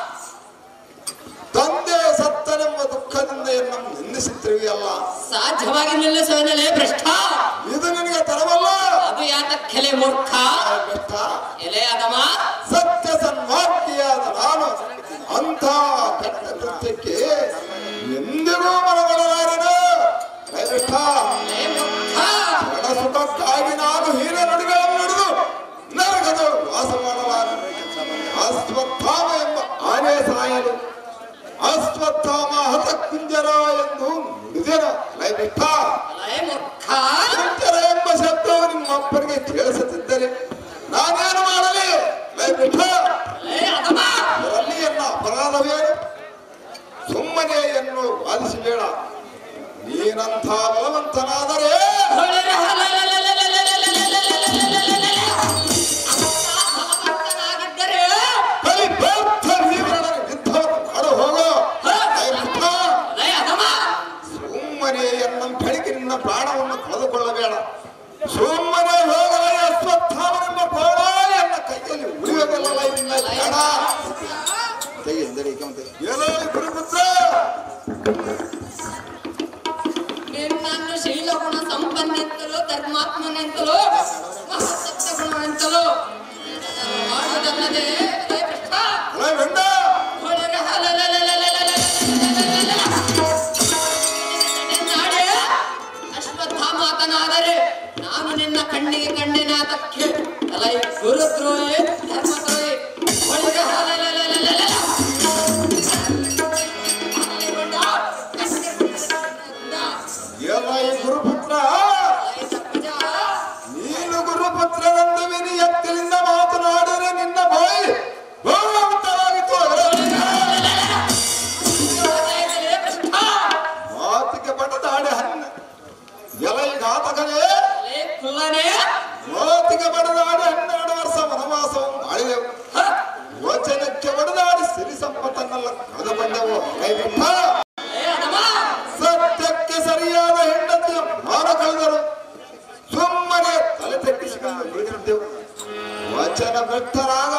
ತಂದೆ ಸತ್ತನೆಂಬ ದುಃಖದಿಂದ ಎನ್ನ ನಿಂದಿಸುತ್ತಿರುವೆಯಲ್ಲ ಸಾಧ್ಯವಾಗಿ ನಿಲ್ಲಿಸುವನಲೇ ಭ್ರಷ್ಟ ಇದು ನಿನಗೆ ತರವಲ್ಲ ಅದು ಯಾತಕ್ಕೆಲೆ ಮೂರ್ಖ ಬೆಟ್ಟ ಎಲೆ ಅದಮ ಸತ್ಯ ಸನ್ಮಾರ್ಗಿಯಾದ ನಾನು ಅಂಥ ಕೆಟ್ಟ ಕೃತ್ಯಕ್ಕೆ ಎಂದಿಗೂ ಮನಗೊಳ್ಳಲಾರನು ಏ ಬೆಟ್ಟ ಎಲೆ ಮೂರ್ಖ ಬಡ ಸುಖಕ್ಕಾಗಿ ನಾನು ಹೀನ ನುಡಿಗಳನ್ನು ನುಡಿದು ನರಕದ ವಾಸ ಮಾಡಲಾರೆ ಅಶ್ವತ್ಥಾಮ ಎಂಬ ಆನೆ ಸಾಯಲು ಅಶ್ವತ್ಥಾಮ ಹತ ಕುಂಜರ ಎಂದು ನುಡಿದೆನು ಲೈ ಬಿಟ್ಟ ಎಲೆ ಮೂರ್ಖ ಕುಂಜರ ಎಂಬ ಶಬ್ದವು ನಿಮ್ಮ ಅಪ್ಪನಿಗೆ ಕೇಳಿಸುತ್ತಿದ್ದರೆ ನಾನೇನು ಮಾಡಲಿ ಲೈ ಬಿಟ್ಟ ಎಲೆ ಅದಮ ಇದರಲ್ಲಿ ಎನ್ನ ಅಪರಾಧವೇನು ಸುಮ್ಮನೆ ಎನ್ನು ವಾದಿಸಬೇಡ ನೀನಂಥ ಬಲವಂತನಾದರೆ ಭಗವಂತನಾಗಿದ್ದರೆ ಕಲಿ ಬೌದ್ಧ ವೀರನ ಯುದ್ಧವನ್ನು ಮಾಡು ಹೋಗು ಲೈ ಬಿಟ್ಟ ಎಲೆ ಅದಮ ಸುಮ್ಮನೆ ಎನ್ನ ಬೆಳಕಿನ ಪ್ರಾಣವನ್ನು ಕಳೆದುಕೊಳ್ಳಬೇಡ ಸುಮ್ಮನೆ ಹೋಗಲ ಅಶ್ವತ್ಥಾಮನೆಂಬ ಪ್ರಾಣ ಎನ್ನ ಕೈಯಲ್ಲಿ ಉಳಿಯಬಲ್ಲ ಇನ್ನ ಬೇಡ ಏನೋ ಗುರುಪುತ್ರ ನಿನ್ನನ್ನು ಶೀಲಗುಣ ಸಂಪನ್ನೆಂತಲೋ ಧರ್ಮಾತ್ಮನೆಂತಲೋ ಮಹಾಸತ್ಯ ಗುಣವೆಂತಲೋ ಮಾಡುವುದಲ್ಲದೆ ಎಲೆ ಕೃಷ್ಣ ಅಲ್ಲ ವೆಂಡ ಹೊಳೆರೆ ಹಲಲಲಲಲಲಲಲಲಲಲಲ. ನಾಡೆ ಅಶ್ವತ್ಥಾಮಾತನಾದರೆ ನಾನು ನಿನ್ನ ಕಣ್ಣಿಗೆ ಕಣ್ಣಿನ ಮಾತಕ್ಕೆ ಅಲ್ಲ ಈ ಗುರುದ್ರೋಹಿ ಧರ್ಮದ್ರೋಹಿ ಒಳಗೆ ಅಲಲಲಲಲಲ. ಎಲ್ಲ ಈ ಗುರುಪುತ್ರ ಈ ಸಪ್ಪಜ, ನೀನು ಗುರುಪುತ್ರನೆಂದು ವಿನಿ ಎತ್ತಲಿಂದ ಮಾತನಾಡಿದರೆ ನಿನ್ನ ಬಾಯಿ ಭಗವಂತರಾಗಿತ್ತು ಹೃದಯದಲ್ಲಿ ಕೃಷ್ಣ. ಮಾತಿಗೆ ಬಡದಾಡಿ ಹನ್ನ ಎಲ ಈ ಘಾತಕನೇ ಅಲೇ ಕುಲ್ಲನೇ ಮಾತಿಗೆ ಬಡದಾಡಿ ಹನ್ನೆರಡು ವರ್ಷ ವನವಾಸವನ್ನು ಮಾಡಿದೆವು ಹ, ವಚನಕ್ಕೆ ಬಡದಾಡಿ ಸಿರಿ ಸಂಪತ್ತನ್ನೆಲ್ಲ ಕಳೆದುಕೊಂಡೆವು ಕೈಬಿಟ್ಟ ಅಲೇ ಅದಮ ಸತ್ಯಕ್ಕೆ ಸರಿಯಾದ ಹೆಂಡತಿಯ ಮಾನ ಕಳೆದರು ಸುಮ್ಮನೆ ತಲೆ ತಗ್ಗಿಸಿಕೊಂಡು ಉಳಿದಿದ್ದೆವು ವಚನ ಭ್ರಷ್ಟರಾಗ